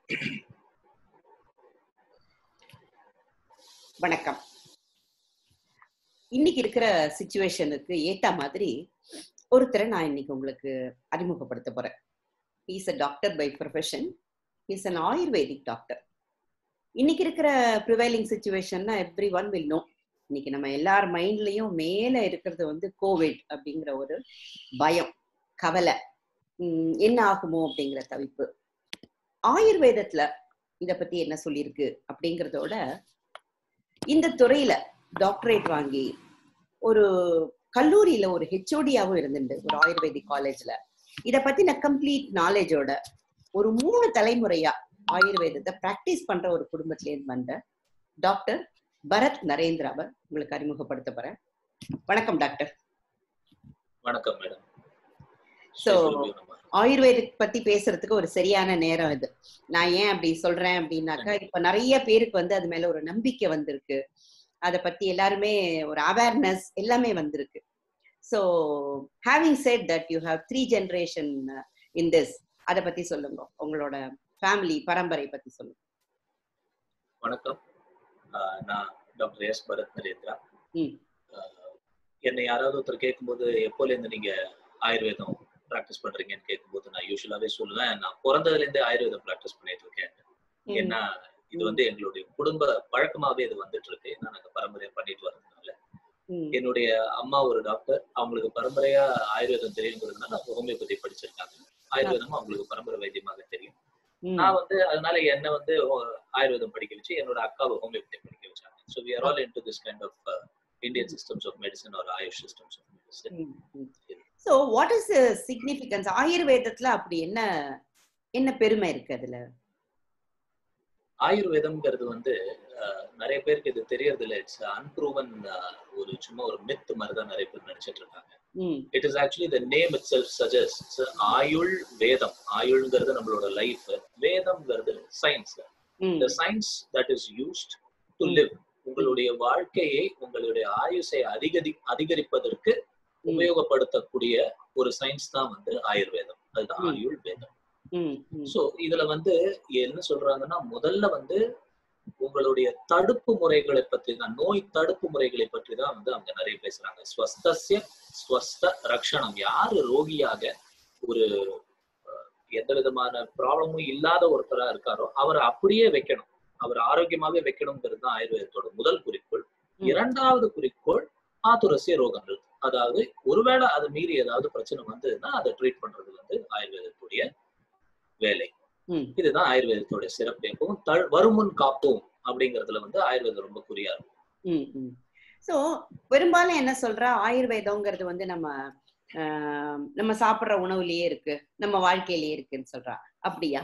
வணக்கம் இன்னைக்கு இருக்கிற சுச்சுவேஷனுக்கு ஏத்த மாதிரி ஒருத்தரை நான் இன்னைக்கு உங்களுக்கு அறிமுகப்படுத்த போறேன் is a doctor by profession is an ayurvedic doctor இன்னைக்கு இருக்கிற ப்ரிவைலிங் சுச்சுவேஷன்னா எவ்ரி ஒன் வில் நோ இன்னைக்கு நம்ம எல்லார் மைண்ட்லயும் மேல இருக்கிறது வந்து கோவிட் அப்படிங்கிற ஒரு பயம் கவலை உம் என்ன ஆகுமோ அப்படிங்கிற தவிப்பு ஆயுர்வேதத்துல இத பத்தி என்ன சொல்லியிருக்கு அப்படிங்கறதோட இந்த துறையில டாக்டரேட் வாங்கி ஒரு கல்லூரியில ஒரு ஹெச்ஓடியாவும் இருந்துட்டு ஒரு ஆயுர்வேதிக் காலேஜ்ல இத பத்தின கம்ப்ளீட் நாலேஜோட ஒரு மூணு தலைமுறையா ஆயுர்வேதத்தை பிராக்டிஸ் பண்ற ஒரு குடும்பத்துல இருந்து வந்த டாக்டர் பரத் நரேந்திராவை உங்களுக்கு அறிமுகப்படுத்த போறேன் வணக்கம் டாக்டர் வணக்கம் மேடம் So, ஆயுர்வேதிக் பத்தி பேசுறதுக்கு ஒரு சரியான நேரம் இது நான் ஏன் அப்படி சொல்றேன் அப்படின்னாக்கா இப்ப நிறைய பேருக்கு வந்து அது மேல ஒரு நம்பிக்கை வந்திருக்கு அத பத்தி எல்லாருமே ஒரு அவேர்னஸ் எல்லாமே வந்திருக்கு so having said that you have three generation in this அத பத்தி சொல்லுங்க உங்களோட ஃபேமிலி பரம்பரை பத்தி சொல்லுங்க வணக்கம் ஆஹ் நான் டாக்டர் எஸ் பரத் நரேந்திரா ம். ஆஹ் என்னை யாராவது ஒருத்தர் கேட்கும்போது எப்போல இருந்து நீங்க ஆயுர்வேதம் ப்ராக்டிஸ் பண்றீங்கன்னு கேட்கும்போது நான் யூஸ்வலாவே சொல்லுவேன் நான் பிறந்ததுல இருந்தே ஆயுர்வேதம் ப்ராக்டிஸ் பண்ணிட்டு இருக்கேன் ம். ஏன்னா இது வந்து எங்களுடைய குடும்ப பழக்கமாவே இது வந்துட்டு இருக்கு ஏன்னா நாங்க பரம்பரையா பண்ணிட்டு வர்றதுனால ம். என்னுடைய அம்மா ஒரு டாக்டர் அவங்களுக்கு பரம்பரையா ஆயுர்வேதம் தெரியுங்கிறதுனால அவங்க ஹோமியோபதி படிச்சிருக்காங்க ஆயுர்வேதம் அவங்களுக்கு பரம்பரை வைத்தியமாக தெரியும் ம். நான் வந்து அதனால என்ன வந்து ஓ- ஆயுர்வேதம் படிக்க வச்சு என்னோட அக்காவை ஹோமியோபதி படிக்க வச்சாங்க so we are all into this kind of Indian systems of medicine or AYUSH systems of medicine so what is significance ஆயுர்வேதத்துல அப்படி என்ன என்ன பெருமை இருக்கு அதுல ஆயுர்வேதம்ங்கிறது வந்து அஹ், நிறைய பேருக்கு இது தெரியறது இல்லை இட்ஸ் அன்ப்ரூவன் ஒரு சும்மா ஒரு மித் மாதிரி தான் நிறைய பேர் நினைச்சிட்டு இருக்காங்க hmm it is actually the name itself suggest ஆயுள் வேதம் ஆயுள்ங்கிறது நம்மளோட லைஃப் வேதம்ங்கிறது science hmm the science that is used to Mm. Live உங்களுடைய வாழ்க்கையை உங்களுடைய ஆயுசை அதிகரி அதிகரிப்பதற்கு ம். உபயோகப்படுத்தக்கூடிய ஒரு சயின்ஸ் தான் வந்து ஆயுர்வேதம் அதுதான் Mm. ஆயுள் வேதம் ம் ம் சோ இதுல வந்து என்ன சொல்றாங்கன்னா முதல்ல வந்து உங்களுடைய தடுப்பு முறைகளை பற்றி தான் நோய் தடுப்பு முறைகளை பற்றி தான் வந்து அவங்க நிறைய பேசுறாங்க ஸ்வஸ்தஸ்ய ஸ்வஸ்த ரக்ஷணம் யாரு ரோகியாக ஒரு அஹ், எந்த விதமான ப்ராப்ளமும் இல்லாத ஒருத்தரா இருக்காரோ அவரை அப்படியே வைக்கணும் அவர் ஆரோக்கியமாவே வைக்கணுங்கிறது தான் ஆயுர்வேதத்தோட முதல் குறிக்கோள் ம். இரண்டாவது குறிக்கோள் ஆதுரசிய ரோகங்கள் அதாவது ஒருவேளை அது மீறி ஏதாவது பிரச்சனை வந்ததுன்னா அதை ட்ரீட் பண்றது வந்து ஆயுர்வேதத்துடைய வேலை ம் இதுதான் ஆயுர்வேதத்தோட சிறப்பு எப்பவும் தள் வருமுன் காப்போம் அப்படிங்கறதுல வந்து ஆயுர்வேதம் ரொம்ப குறியா இருக்கும் ம் ம் ஸோ பெரும்பாலும் என்ன சொல்றா ஆயுர்வேதம்ங்கிறது வந்து நம்ம ஆஹ், நம்ம சாப்பிடுற உணவுலயே இருக்கு நம்ம வாழ்க்கையிலயே இருக்குன்னு சொல்றா அப்படியா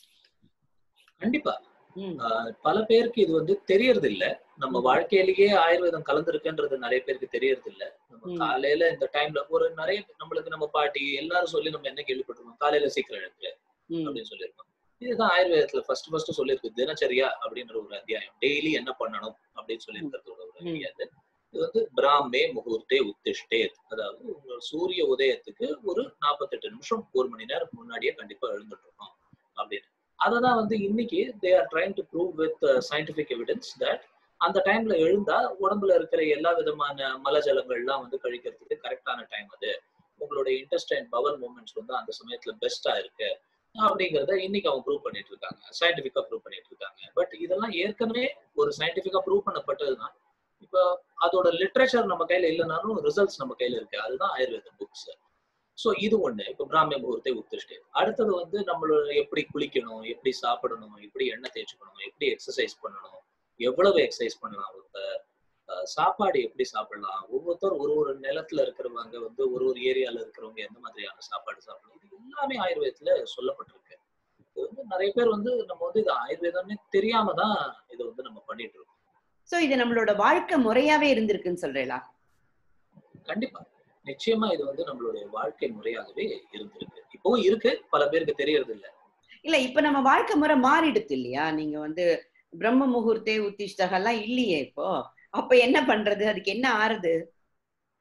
கண்டிப்பா ம் ஆஹ் பல பேருக்கு இது வந்து தெரியறது இல்ல நம்ம வாழ்க்கையிலேயே ஆயுர்வேதம் கலந்துருக்குன்றது நிறைய பேருக்கு தெரியறது இல்ல நம்ம ம். காலையில இந்த டைம்ல ஒரு நிறைய நம்மளுக்கு நம்ம பாட்டி எல்லாரும் சொல்லி நம்ம என்ன கேள்விப்பட்டிருக்கோம் காலையில சீக்கிரம் எழுந்து ம் அப்படின்னு சொல்லியிருக்கோம் இதுதான் ஆயுர்வேதத்துல ஃபர்ஸ்ட் ஃபர்ஸ்ட் சொல்லியிருக்கு தினச்சரியா அப்படின்ற ஒரு அத்தியாயம் டெய்லி என்ன பண்ணணும் அப்படின்னு சொல்லியிருக்கிறதோட ஒரு ம். ஐடியா இது இது வந்து பிராமே முகூர்த்தே உத்திஷ்டே அதாவது உங்க சூரிய உதயத்துக்கு ஒரு நாற்பத்தெட்டு நிமிஷம் ஒரு மணி நேரம் முன்னாடியே கண்டிப்பா எழுந்துட்டு இருக்கணும் அப்படின்னு அததான் வந்து இன்னைக்கு they are trying to prove with scientific evidence that அந்த டைம்ல எழுந்தா உடம்புல இருக்கிற எல்லா விதமான மலஜலங்கள்லாம் வந்து கழிக்கிறதுக்கு கரெக்டான டைம் அது உங்களுடைய இன்டெஸ்டைன் பவல் மூமெண்ட்ஸ் வந்து அந்த சமயத்துல பெஸ்டா இருக்கு அப்படிங்கறத இன்னைக்கு அவங்க ப்ரூவ் பண்ணிட்டு இருக்காங்க சயின்டிபிக்கா ப்ரூவ் பண்ணிட்டு இருக்காங்க பட் இதெல்லாம் ஏற்கனவே ஒரு சயின்டிபிக்கா ப்ரூவ் பண்ணப்பட்டதுதான் இப்போ அதோட லிட்ரேச்சர் நம்ம கையில இல்லைனாலும் ரிசல்ட்ஸ் நம்ம கையில இருக்கு அதுதான் ஆயுர்வேத புக்ஸ் சோ இது ஒண்ணு இப்ப பிராமிய முகூர்த்தை உத்திஷ்டே அடுத்தது வந்து நம்மளோட எப்படி குளிக்கணும் எப்படி சாப்பிடணும் எப்படி எண்ணெய் தேய்ச்சிக்கணும் எப்படி எக்ஸசைஸ் பண்ணணும் எவ்வளவு எக்ஸசைஸ் பண்ணலாம் ஒருத்தர் அஹ் சாப்பாடு எப்படி சாப்பிடலாம் ஒவ்வொருத்தர் ஒரு ஒரு நிலத்துல இருக்கிறவங்க வந்து ஒரு ஒரு ஏரியால இருக்கிறவங்க எந்த மாதிரியான சாப்பாடு சாப்பிடணும் இது எல்லாமே ஆயுர்வேதத்துல சொல்லப்பட்டிருக்கு இது வந்து நிறைய பேர் வந்து நம்ம வந்து இது ஆயுர்வேதம்னே தெரியாம தான் இதை வந்து நம்ம பண்ணிட்டு இருக்கோம் ஸோ இது நம்மளோட வாழ்க்கை முறையாவே இருந்திருக்குன்னு சொல்றீங்களா கண்டிப்பா நிச்சயமா இது வந்து நம்மளுடைய வாழ்க்கை முறையாகவே இருந்திருக்கு இப்பவும் இருக்கு பல பேருக்கு தெரியறது இல்ல இல்ல இப்ப நம்ம வாழ்க்கை முறை மாறிடுது இல்லையா நீங்க வந்து பிரம்ம முகூர்த்தே உத்திஷ்டகெல்லாம் இல்லையே இப்போ அப்ப என்ன பண்றது அதுக்கு என்ன ஆறுது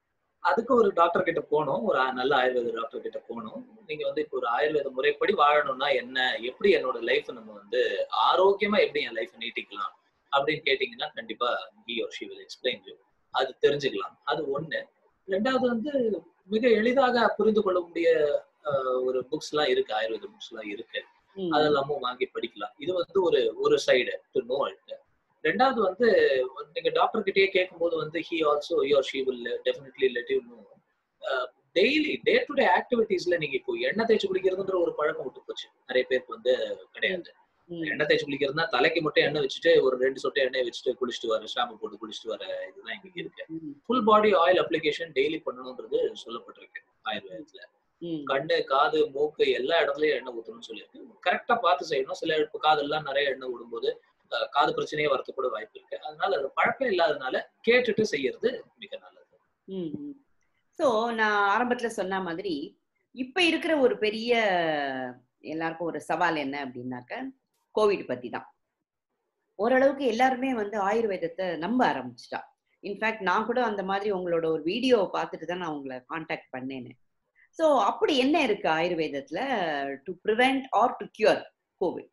அதுக்கு ஒரு டாக்டர் கிட்ட போகணும் ஒரு ஆ- நல்ல ஆயுர்வேத டாக்டர் கிட்ட போகணும் நீங்க வந்து இப்போ ஒரு ஆயுர்வேத முறைப்படி வாழணும்னா என்ன எப்படி என்னோட லைஃப் நம்ம வந்து ஆரோக்கியமா எப்படி என் லைஃப் நீட்டிக்கலாம் அப்படின்னு கேட்டீங்கன்னா கண்டிப்பா he or she will explain you அது தெரிஞ்சுக்கலாம் அது ஒண்ணு ரெண்டாவது வந்து மிக எளிதாக புரிந்து கொள்ளக்கூடிய ஆஹ், ஒரு புக்ஸ் எல்லாம் இருக்கு ஆயுர்வேத புக்ஸ் எல்லாம் இருக்கு ம். அதெல்லாமும் வாங்கி படிக்கலாம் இது வந்து ஒரு ஒரு சைடு டு நோ இட் ரெண்டாவது வந்து நீங்க டாக்டர் கிட்டயே கேட்கும்போது வந்து he also or she will definitely let you know daily day to day ஆக்டிவிட்டீஸ்ல நீங்க இப்போ எண்ணெய் தேய்ச்சி குளிக்கிறதுன்ற ஒரு பழக்கம் விட்டு போச்சு நிறைய பேருக்கு வந்து கிடையாது ம். எண்ணெய் தேய்ச்சி குளிக்கிறதுனா தலைக்கு மட்டும் எண்ணெய் வச்சுட்டு ஒரு ரெண்டு சொட்டை எண்ணெய் வச்சுட்டு குளிச்சுட்டு வர ஷாம்பு போட்டு குளிச்சுட்டு வர இதுதான் இங்க இருக்கு ம். Full body oil application daily பண்ணணும்ன்றது சொல்லப்பட்டிருக்கு ஆயுர்வேதத்துல ம். கண்ணு காது மூக்கு எல்லா இடத்துலயும் எண்ணெய் ஊத்தணும்னு சொல்லியிருக்கு கரெக்டா பார்த்து செய்யணும் சில இப்போ காதெல்லாம் நிறைய எண்ணெய் விடும்போது அஹ், காது பிரச்சனையே வரது கூட வாய்ப்பு இருக்கு அதனால அது பழக்கம் இல்லாதனால கேட்டுட்டு செய்யறது மிக நல்லது ஸோ நான் ஆரம்பத்துல சொன்ன மாதிரி இப்ப இருக்கிற ஒரு பெரிய எல்லாருக்கும் ஒரு சவால் என்ன அப்படின்னாக்க கோவிட் பத்தி தான் ஓரளவுக்கு எல்லாருமே வந்து ஆயுர்வேதத்தை நம்ப ஆரம்பிச்சிட்டா இன்ஃபேக்ட் நான் கூட அந்த மாதிரி உங்களோட ஒரு வீடியோ பார்த்துட்டு தான் நான் உங்களை காண்டாக்ட் பண்ணேன்னு ஸோ அப்படி என்ன இருக்கு ஆயுர்வேதத்துல to prevent or to cure COVID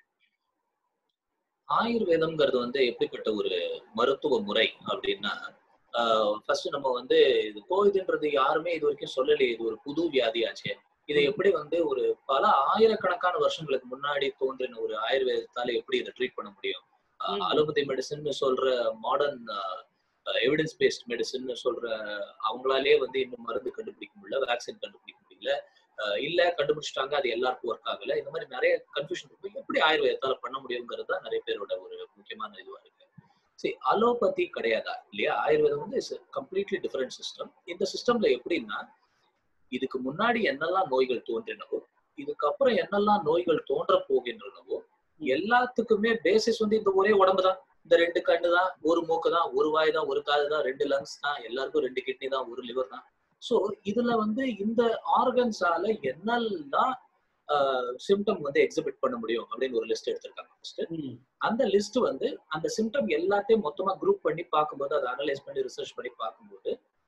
ஆயுர்வேதம்ங்கிறது வந்து எப்படிப்பட்ட ஒரு மருத்துவ முறை அப்படின்னா ஃபர்ஸ்ட் நம்ம வந்து இது கோவிட்ன்றது யாருமே இது வரைக்கும் சொல்லலையே இது ஒரு புது வியாதியாச்சே இதை எப்படி வந்து ஒரு பல ஆயிரக்கணக்கான வருஷங்களுக்கு முன்னாடி தோன்றின ஒரு ஆயுர்வேதத்தால எப்படி இதை ட்ரீட் பண்ண முடியும் ம். அலோபதி மெடிசன் சொல்ற மாடர்ன் எவிடன்ஸ் பேஸ்ட் மெடிசன் சொல்ற அவங்களாலே வந்து இன்னும் மருந்து கண்டுபிடிக்க முடியல வேக்சின் கண்டுபிடிக்க முடியல அஹ் இல்ல கண்டுபிடிச்சிட்டாங்க அது எல்லாருக்கும் ஒர்க் ஆகல இந்த மாதிரி நிறைய கன்ஃபியூஷன் இருக்கு எப்படி ஆயுர்வேதத்தால பண்ண முடியுங்கிறது தான் நிறைய பேரோட ஒரு முக்கியமான இதுவா இருக்கு சரி அலோபதி கிடையாதா இல்லையா ஆயுர்வேதம் வந்து இஸ் கம்ப்ளீட்லி டிஃபரெண்ட் சிஸ்டம் இந்த சிஸ்டம்ல எப்படின்னா இதுக்கு முன்னாடி என்னெல்லாம் நோய்கள் தோன்றினவோ இதுக்கப்புறம் என்னெல்லாம் நோய்கள் தோன்ற போகின்றனவோ எல்லாத்துக்குமே பேசிஸ் வந்து இந்த ஒரே உடம்பு தான் இந்த ரெண்டு கண்ணு தான் ஒரு மூக்கு தான் ஒரு வாய் தான் ஒரு காது தான் ரெண்டு லங்ஸ் தான் எல்லாருக்கும் ரெண்டு கிட்னி தான் ஒரு லிவர் தான் சோ இதுல வந்து இந்த ஆர்கன்ஸால என்னெல்லாம் சிம்டம் வந்து எக்ஸிபிட் பண்ண முடியும் அப்படின்னு ஒரு லிஸ்ட் எடுத்திருக்காங்க ஃபர்ஸ்ட் அந்த லிஸ்ட் வந்து அந்த சிம்டம் எல்லாத்தையும் மொத்தமா குரூப் பண்ணி பார்க்கும்போது அதை அனலைஸ் பண்ணி ரிசர்ச் பண்ணி பார்க்கும்போது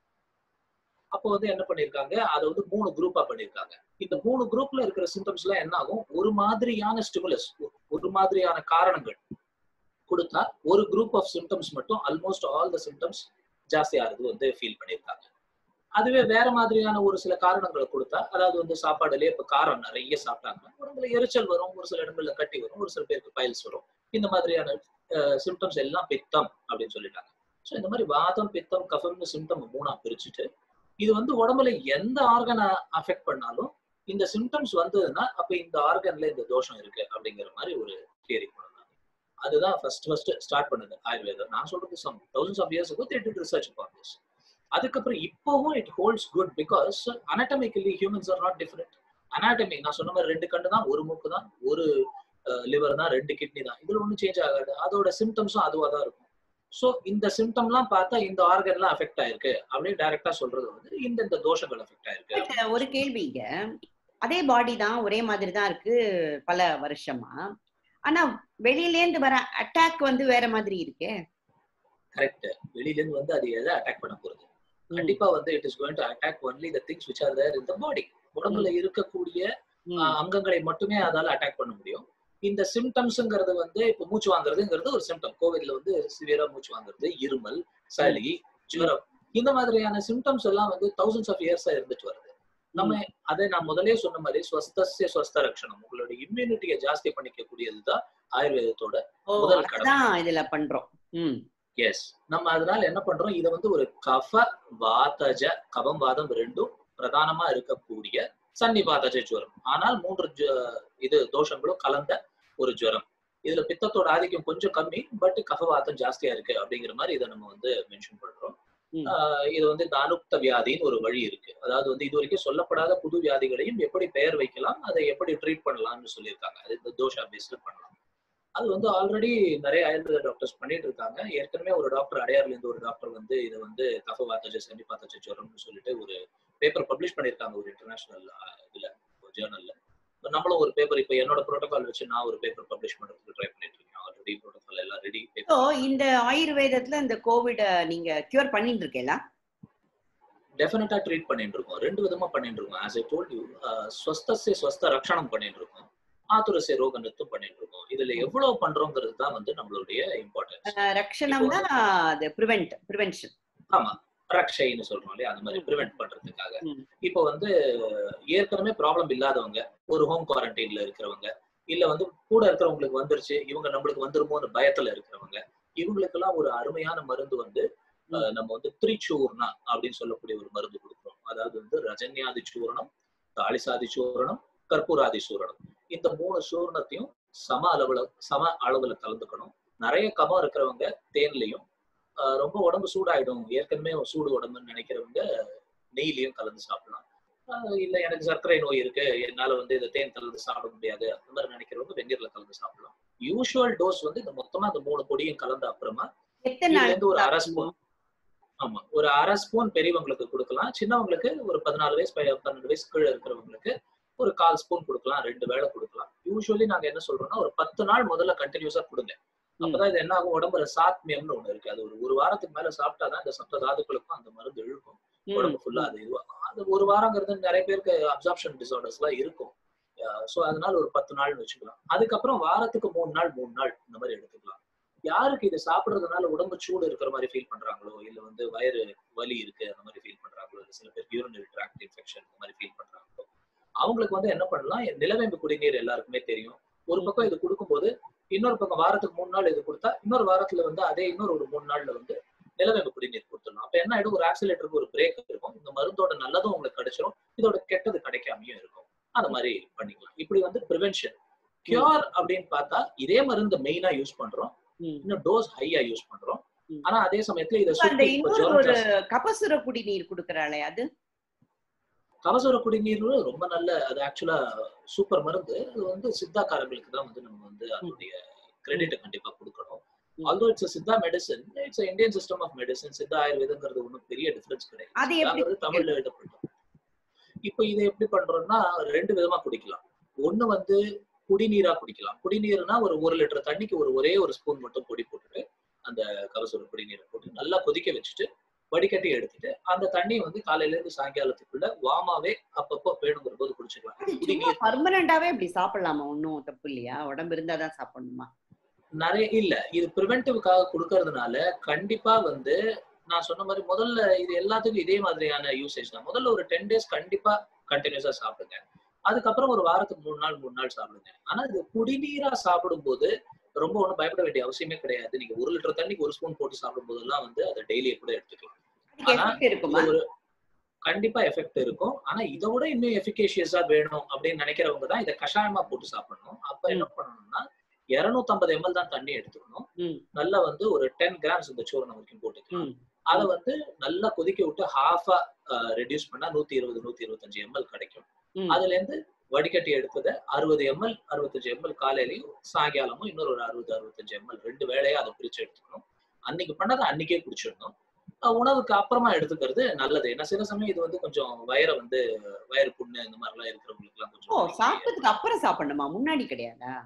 அப்போ வந்து என்ன பண்ணிருக்காங்க அதை வந்து மூணு குரூப்பா பண்ணிருக்காங்க இந்த மூணு குரூப்ல இருக்கிற சிம்டம்ஸ் எல்லாம் என்ன ஆகும் ஒரு மாதிரியான ஸ்டிமுலஸ் ஒரு மாதிரியான காரணங்கள் கொடுத்தா ஒரு குரூப் ஆஃப் சிம்டம்ஸ் மட்டும் ஆல்மோஸ்ட் ஆல் த சிம்டம்ஸ் ஜாஸ்தி ஆகுது வந்து ஃபீல் பண்ணியிருக்காங்க அதுவே வேற மாதிரியான ஒரு சில காரணங்களை கொடுத்தா அதாவது வந்து சாப்பாடுலயே இப்ப காரம் நிறைய சாப்பிட்டாங்க உடம்புல எரிச்சல் வரும் ஒரு சில இடங்கள்ல கட்டி வரும் ஒரு சில பேருக்கு பைல்ஸ் வரும் இந்த மாதிரியான சிம்டம்ஸ் எல்லாம் பித்தம் அப்படின்னு சொல்லிட்டாங்க ஸோ இந்த மாதிரி வாதம் பித்தம் கஃபம்னு சிம்டம் மூணா பிரிச்சுட்டு இது வந்து உடம்புல எந்த ஆர்கனை அஃபெக்ட் பண்ணாலும் இந்த சிம்டம்ஸ் வந்ததுன்னா அப்ப இந்த ஆர்கன்ல இந்த தோஷம் இருக்கு அப்படிங்கிற மாதிரி ஒரு தியரி பண்ணாங்க அதுதான் ஃபர்ஸ்ட் ஃபர்ஸ்ட் ஸ்டார்ட் பண்ணது ஆயுர்வேதம் நான் சொல்றது some thousands of years ago that research upon this அதுக்கப்புறம் இப்போவும் it holds good because anatomically humans are not different anatomy நான் சொன்ன மாதிரி ரெண்டு கண்ணு தான் ஒரு மூக்கு தான் ஒரு லிவர் தான் ரெண்டு கிட்னி தான் இதுல ஒன்றும் சேஞ்ச் ஆகாது அதோட சிம்டம்ஸும் அதுவாக தான் இருக்கும் ஸோ இந்த சிம்டம்லாம் பார்த்தா இந்த ஆர்கன்லாம் அஃபெக்ட் ஆயிருக்கு அப்படின்னு டைரக்டா சொல்றது வந்து இந்த இந்த தோஷங்கள் அஃபெக்ட் ஆயிருக்கு ஒரு கேள்விங்க அதே பாடி தான் ஒரே மாதிரி தான் இருக்கு பல வருஷமா ஆனா வெளியிலேந்து வர அட்டாக் வந்து வேற மாதிரி இருக்கே கரெக்ட் வெளியில இருந்து வந்து அது எதை அட்டாக் பண்ண போறது கண்டிப்பா வந்து it is going to attack only the things which are there in the body உடம்புல இருக்கக்கூடிய அங்கங்களை மட்டுமே அதால அட்டாக் பண்ண முடியும் இந்த சிம்டம்ஸ்ங்கிறது வந்து இப்ப மூச்சு வாங்குறதுங்கிறது ஒரு சிம்டம் கோவிட்ல வந்து சிவியரா மூச்சு வாங்குறது இருமல் சளி ஜுரம் இந்த மாதிரியான சிம்டம்ஸ் எல்லாம் வந்து தௌசண்ட்ஸ் ஆஃப் இயர்ஸா இருந்துட்டு வருது நம்ம அதை நான் முதலே சொன்ன மாதிரி ஸ்வஸ்தசிய ஸ்வஸ்த ரட்சணம் உங்களோட இம்யூனிட்டியை ஜாஸ்தி பண்ணிக்க கூடியதுதான் ஆயுர்வேதத்தோட முதல் கடமை இதுல பண்றோம் எஸ் நம்ம அதனால என்ன பண்றோம் இதை வந்து ஒரு கஃப வாதஜ கபம் வாதம் ரெண்டும் பிரதானமா இருக்கக்கூடிய சன்னிபாதஜ ஜுவரம் ஆனால் மூன்று இது தோஷங்களும் கலந்த ஒரு ஜுவரம் இதுல பித்தத்தோட ஆதிக்கம் கொஞ்சம் கம்மி பட் கஃபவாதம் ஜாஸ்தியா இருக்கு அப்படிங்கிற மாதிரி இதை நம்ம வந்து மென்ஷன் பண்றோம் இது வந்து இந்த அனுப்த வியாதின்னு ஒரு வழி இருக்கு அதாவது வந்து இது வரைக்கும் சொல்லப்படாத புது வியாதிகளையும் எப்படி பெயர் வைக்கலாம் அதை எப்படி ட்ரீட் பண்ணலாம்னு சொல்லியிருக்காங்க அது இந்த தோஷா பேஸ்டு பண்ணலாம் அது வந்து ஆல்ரெடி நிறைய ஆயுர்வேத டாக்டர்ஸ் பண்ணிட்டு இருக்காங்க ஏற்கனவே ஒரு டாக்டர் அடையார்ல இருந்து ஒரு டாக்டர் வந்து இதை வந்து கஃபவாத்தஜ செமிபாத்தஜ ஜுவரம்னு சொல்லிட்டு ஒரு பேப்பர் பப்ளிஷ் பண்ணியிருக்காங்க ஒரு இன்டர்நேஷனல் இதுல ஜேர்னல்ல நம்மளும் ஒரு பேப்பர் இப்போ என்னோட ப்ரோட்டோகால் வச்சு நான் ஒரு பேப்பர் பப்ளிஷ் பண்றதுக்கு ட்ரை பண்ணிட்டு இருக்கேன் ஆல்ரெடி ப்ரோட்டோகால் எல்லாம் ரெடி ஸோ இந்த ஆயுர்வேதத்துல இந்த கோவிட நீங்க கியூர் பண்ணிட்டு இருக்கீங்களா டெஃபினட்டா ட்ரீட் பண்ணிட்டு இருக்கோம் ரெண்டு விதமா பண்ணிட்டு இருக்கோம் ஆஸ் ஐ டோல்ட் யூ ஸ்வஸ்தசே ஸ்வஸ்த ரக்ஷணம் பண்ணிட்டு இருக்கோம் ஆத்துரசே ரோக நிறுத்தம் பண்ணிட்டு இருக்கோம் இதுல எவ்வளவு பண்றோங்கிறது தான் வந்து நம்மளுடைய இம்பார்ட்டன்ஸ் ரக்ஷணம்னா அது ப்ரிவென்ட் ப்ரிவென்ஷன் ஆமா ரக்ஷைன்னு சொல்றோம் இல்லையா அந்த மாதிரி ம். ப்ரிவென்ட் பண்றதுக்காக ம். இப்போ வந்து ஏற்கனவே ப்ராப்ளம் இல்லாதவங்க ஒரு ஹோம் குவாரண்டைன்ல இருக்கிறவங்க இல்ல வந்து கூட இருக்கிறவங்களுக்கு வந்துருச்சு இவங்க நம்மளுக்கு வந்துருமோன்னு பயத்துல இருக்கிறவங்க இவங்களுக்கு எல்லாம் ஒரு அருமையான மருந்து வந்து அஹ், நம்ம வந்து திரிச்சூர்ணா அப்படின்னு சொல்லக்கூடிய ஒரு மருந்து கொடுக்குறோம் அதாவது வந்து ரஜன்யாதி சூரணம் தாலிசாதி சூரணம் கற்பூராதி சூரணம் இந்த மூணு சூரணத்தையும் சம அளவுல சம அளவுல கலந்துக்கணும் நிறைய கபம் இருக்கிறவங்க தேன்லயும் ஆஹ் ரொம்ப உடம்பு சூடாயிடும் ஏற்கனவே சூடு உடம்புன்னு நினைக்கிறவங்க நெய்லயும் கலந்து சாப்பிடலாம் ஆஹ் இல்ல எனக்கு சர்க்கரை நோய் இருக்கு என்னால வந்து இதை தேன் கலந்து சாப்பிட முடியாது அந்த மாதிரி நினைக்கிறவங்க வெந்நீர்ல கலந்து சாப்பிடலாம் யூஷுவல் டோஸ் வந்து இந்த மொத்தமா இந்த மூணு பொடியும் கலந்த அப்புறமா எத்தனை இதுல நாள் இருந்து ஒரு அரை ஸ்பூன் ஆமா ஒரு அரை ஸ்பூன் பெரியவங்களுக்கு கொடுக்கலாம் சின்னவங்களுக்கு ஒரு பதினாலு வயசு பய- பன்னெண்டு வயசு கீழே இருக்கிறவங்களுக்கு ஒரு கால் ஸ்பூன் கொடுக்கலாம் ரெண்டு வேளை கொடுக்கலாம் யூஸ்வலி நாங்க என்ன சொல்றோம்னா ஒரு பத்து நாள் முதல்ல கண்டினியூஸா கொடுங்க அப்பதான் இது என்ன ஆகும் உடம்புல சாத்மியம்னு ஒண்ணு இருக்கு அது ஒரு ஒரு வாரத்துக்கு மேல சாப்பிட்டாதான் இந்த சப்த தாதுக்களுக்கும் அந்த மருந்து இழுக்கும் ம். உடம்பு ஃபுல்லா அது இதுவாகும் அது ஒரு வாரங்கிறது நிறைய பேருக்கு அப்சார்ப்ஷன் டிசார்டர்ஸ் எல்லாம் இருக்கும் சோ அதனால ஒரு பத்து நாள் வச்சுக்கலாம் அதுக்கப்புறம் வாரத்துக்கு மூணு நாள் மூணு நாள் இந்த மாதிரி எடுத்துக்கலாம் யாருக்கு இது சாப்பிடுறதுனால உடம்பு சூடு இருக்கிற மாதிரி ஃபீல் பண்றாங்களோ இல்ல வந்து வயிறு வலி இருக்கு அந்த மாதிரி ஃபீல் பண்றாங்களோ இல்ல சில பேர் யூரினரி ட்ராக்ட் இன்ஃபெக்ஷன் இந்த மாதிரி ஃபீல் பண்றாங்களோ அவங்களுக்கு வந்து என்ன பண்ணலாம் நிலவேம்பு குடிநீர் எல்லாருக்குமே தெரியும் ஒரு பக்கம் இது கொடுக்கும்போது இன்னொரு பக்கம் வாரத்துக்கு மூணு நாள் இது கொடுத்தா இன்னொரு வாரத்துல வந்து அதே இன்னொரு ஒரு மூணு நாள்ல வந்து நிலவேம்பு குடிநீர் கொடுத்துடலாம் அப்ப என்ன ஆயிடும் ஒரு ஆக்சிலேட்டருக்கு ஒரு பிரேக் இருக்கும் இந்த மருந்தோட நல்லதும் உங்களுக்கு கிடைச்சிரும் இதோட கெட்டது கிடைக்காமையும் இருக்கும் அந்த மாதிரி பண்ணிக்கலாம் இப்படி வந்து ப்ரிவென்ஷன் கியூர் அப்படின்னு பார்த்தா இதே மருந்து மெயினா யூஸ் பண்றோம் ம். இன்னும் டோஸ் ஹையா யூஸ் பண்றோம் ம். ஆனா அதே சமயத்துல இதை இப்ப அந்த சுத்தி இப்ப இன்னொரு ஜுரம் ஒரு ஜாஸ்தி- கபசுர குடிநீர் குடுக்கறாளே அது கபசுர குடிநீர் ரொம்ப நல்ல அது ஆக்சுவலா சூப்பர் மருந்து அது வந்து சித்தாக்காரங்களுக்கு தான் வந்து நம்ம வந்து அதனுடைய கிரெடிட் கண்டிப்பா கொடுக்கணும் ம். Although it's Siddha medicine it's Indian system of medicine Siddha ஆயுர்வேதங்கிறது ஒன்றும் பெரிய டிஃபரன்ஸ் கிடையாது அது எப்படி சித்தாங்கிறது தமிழ்ல எழுதப்பட்டோம் இப்போ இதை எப்படி பண்றோம்னா ரெண்டு விதமா குடிக்கலாம் ஒண்ணு வந்து குடிநீரா குடிக்கலாம் குடிநீர்னா ஒரு ஒரு லிட்டர் தண்ணிக்கு ஒரு ஒரே ஒரு ஸ்பூன் மட்டும் பொடி போட்டுட்டு அந்த கபசுர குடிநீரை போட்டு நல்லா கொதிக்க வச்சுட்டு வடிகட்டி எடுத்துட்டு அந்த தண்ணி வந்து காலையில இருந்து சாயங்காலத்துக்குள்ள வாமாவே அப்பப்போ வேணுங்கிற போது குடிச்சுக்கலாம் அது சும்மா குடிநீர் பர்மனண்டாவே இப்படி சாப்பிடலாமா ஒன்னும் தப்பு இல்லையா உடம்பு இருந்தாதான் சாப்பிடணுமா நிறைய இல்ல இது ப்ரிவென்டிவ்காக கொடுக்கறதுனால கண்டிப்பா வந்து நான் சொன்ன மாதிரி முதல்ல இது எல்லாத்துக்கும் இதே மாதிரியான யூசேஜ் தான் முதல்ல ஒரு டென் டேஸ் கண்டிப்பா கண்டினியூஸா சாப்பிடுங்க அதுக்கப்புறம் ஒரு வாரத்துக்கு மூணு நாள் மூணு நாள் சாப்பிடுங்க ஆனா இது குடிநீரா சாப்பிடும்போது ரொம்ப ஒண்ணும் பயப்பட வேண்டிய அவசியமே கிடையாது நீங்க ஒரு லிட்டர் தண்ணிக்கு ஒரு ஸ்பூன் போட்டு சாப்பிடும் போதெல்லாம் வந்து அதை டெய்லியே கூட எடுத்துக்கலாம் அதுக்கு ஆனா, எஃபெக்ட் இருக்குமா இது ஒரு கண்டிப்பா எஃபெக்ட் இருக்கும் ஆனா இதை விட இன்னும் எஃபிகேஷியஸா வேணும் அப்படின்னு நினைக்கிறவங்க தான் இதை கஷாயமா போட்டு சாப்பிடணும் அப்ப என்ன பண்ணணும்னா 250 எம்எல் தான் தண்ணி எடுத்துக்கணும் ம். நல்லா வந்து ஒரு டென் கிராம்ஸ் இந்த சூரணம் வரைக்கும் போட்டுக்கலாம் ம். அதை வந்து நல்லா கொதிக்க விட்டு ஹாஃபா ரெடியூஸ் பண்ணா நூத்தி இருபது நூத்தி இருபத்தஞ்சு எம்எல் கிடைக்கும் ம். அதுல இருந்து வடிகட்டி எடுத்ததை அறுபது எம்எல் அறுபத்தஞ்சு எம்எல் காலையிலயும் சாயங்காலமும் இன்னொரு ஒரு அறுபது அறுபத்தஞ்சு எம்எல் ரெண்டு வேளையா அதை பிரிச்சு எடுத்துக்கணும் அன்னைக்கு பண்ணதை அன்னைக்கே குடிச்சிடணும் அஹ் உணவுக்கு அப்புறமா எடுத்துக்கிறது நல்லது ஏன்னா சில சமயம் இது வந்து கொஞ்சம் வயிறை வந்து வயிறு புண்ணு இந்த மாதிரி எல்லாம் இருக்கிறவங்களுக்கு எல்லாம் ஓ கொஞ்சம் சாப்பிட்டதுக்கு அப்புறம் சாப்பிடணுமா முன்னாடி கிடையாதா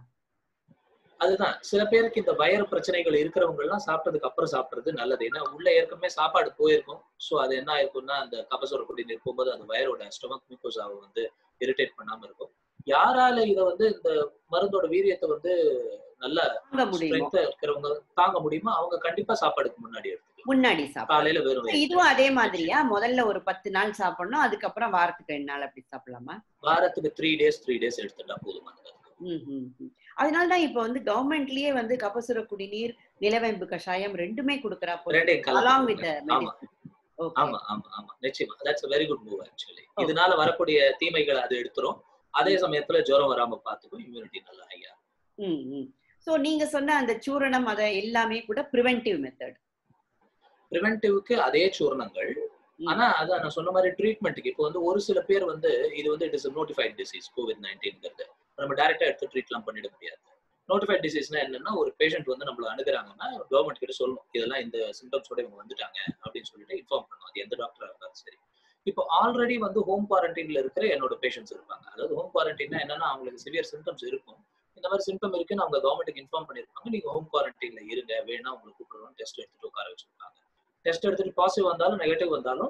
அதுதான் சில பேருக்கு இந்த வயிறு பிரச்சனைகள் இருக்கிறவங்க எல்லாம் சாப்பிட்டதுக்கு அப்புறம் சாப்பிடுறது நல்லது ஏன்னா உள்ள ஏற்கனவே சாப்பாடு போயிருக்கும் சோ அது என்ன ஆயிருக்கும்னா அந்த கபசுர குடிநீர் போகும்போது அந்த வயரோட ஸ்டொமக் மியூக்கோசாவை வந்து இரிட்டேட் பண்ணாம இருக்கும் யாரால இத வந்து இந்த மருந்தோட வீரியத்தை வந்து நல்ல வாங்க முடியுமோ ஸ்ட்ரென்த்தா இருக்கிறவங்க தாங்க முடியுமோ அவங்க கண்டிப்பா சாப்பாடுக்கு முன்னாடி எடுத்துக்கலாம் முன்னாடி சாப்பிடணும் காலையில வெறும் வயித்துல. இதுவும் அதே மாதிரியா முதல்ல ஒரு பத்து நாள் சாப்பிடணும் அதுக்கப்புறம் வாரத்துக்கு ரெண்டு நாள் அப்படி சாப்பிடலாமா வாரத்துக்கு த்ரீ டேஸ் த்ரீ டேஸ் எடுத்துட்டா போதுமானது ம், ம், ம். அதனாலதான் இப்ப வந்து கவர்மெண்ட்லயே வந்து கபசுர குடிநீர் நிலவேம்பு கஷாயம் ரெண்டுமே கொடுக்கறா போல ரெண்டையும் அலாங் வித் கலந்து ஆமா ஓகே ஆமா ஆமா ஆமா நிச்சயமா that's very good move actually இதனால வரக்கூடிய தீமைகளை அது எடுத்துரும் அதே சமயத்துல ஜுரம் வராம பாத்துக்கும் இம்யூனிட்டி நல்லா ஹையா ம் ம் சோ நீங்க சொன்ன அந்த சூரணம் அத எல்லாமே கூட ப்ரிவென்டிவ் மெத்தட் ப்ரிவென்டிவ்க்கு அதே சூர்ணங்கள் ஆனா அதான் நான் சொன்ன மாதிரி ட்ரீட்மெண்ட்டுக்கு இப்போ வந்து ஒரு சில பேர் வந்து இது வந்து it is notified disease COVID நைன்டீன்ங்கிறது நம்ம டைரக்டா எடுத்து ட்ரீட்லாம் பண்ணிட முடியாது நோட்டிஃபைட் டிசீஸ்னா என்னன்னா ஒரு பேஷண்ட் வந்து நம்மள அணுகுறாங்கன்னா கவர்மெண்ட் கிட்ட சொல்லணும் இதெல்லாம் இந்த சிம்டம்ஸோட இவங்க வந்துட்டாங்க அப்படின்னு சொல்லிட்டு இன்ஃபார்ம் பண்ணணும் அது எந்த டாக்டரா இருந்தாலும் சரி இப்போ ஆல்ரெடி வந்து ஹோம் குவாரண்டைன்ல இருக்கிற என்னோட பேஷண்ட்ஸ் இருப்பாங்க அதாவது ஹோம் குவாரண்டைன்னா என்னன்னா அவங்களுக்கு சிவியர் சிம்டம்ஸ் இருக்கும் இந்த மாதிரி சிம்டம் இருக்குன்னு அவங்க கவர்மெண்ட்டுக்கு இன்ஃபார்ம் பண்ணிருப்பாங்க நீங்க ஹோம் குவாரண்டைன்ல இருங்க வேணா உங்களுக்கு கூப்பிடுறோம் டெஸ்ட் எடுத்துட்டு உட்கார வச்சிருப்பாங்க டெஸ்ட் எடுத்துட்டு பாசிட்டிவ் வந்தாலும் நெகட்டிவ் வந்தாலும்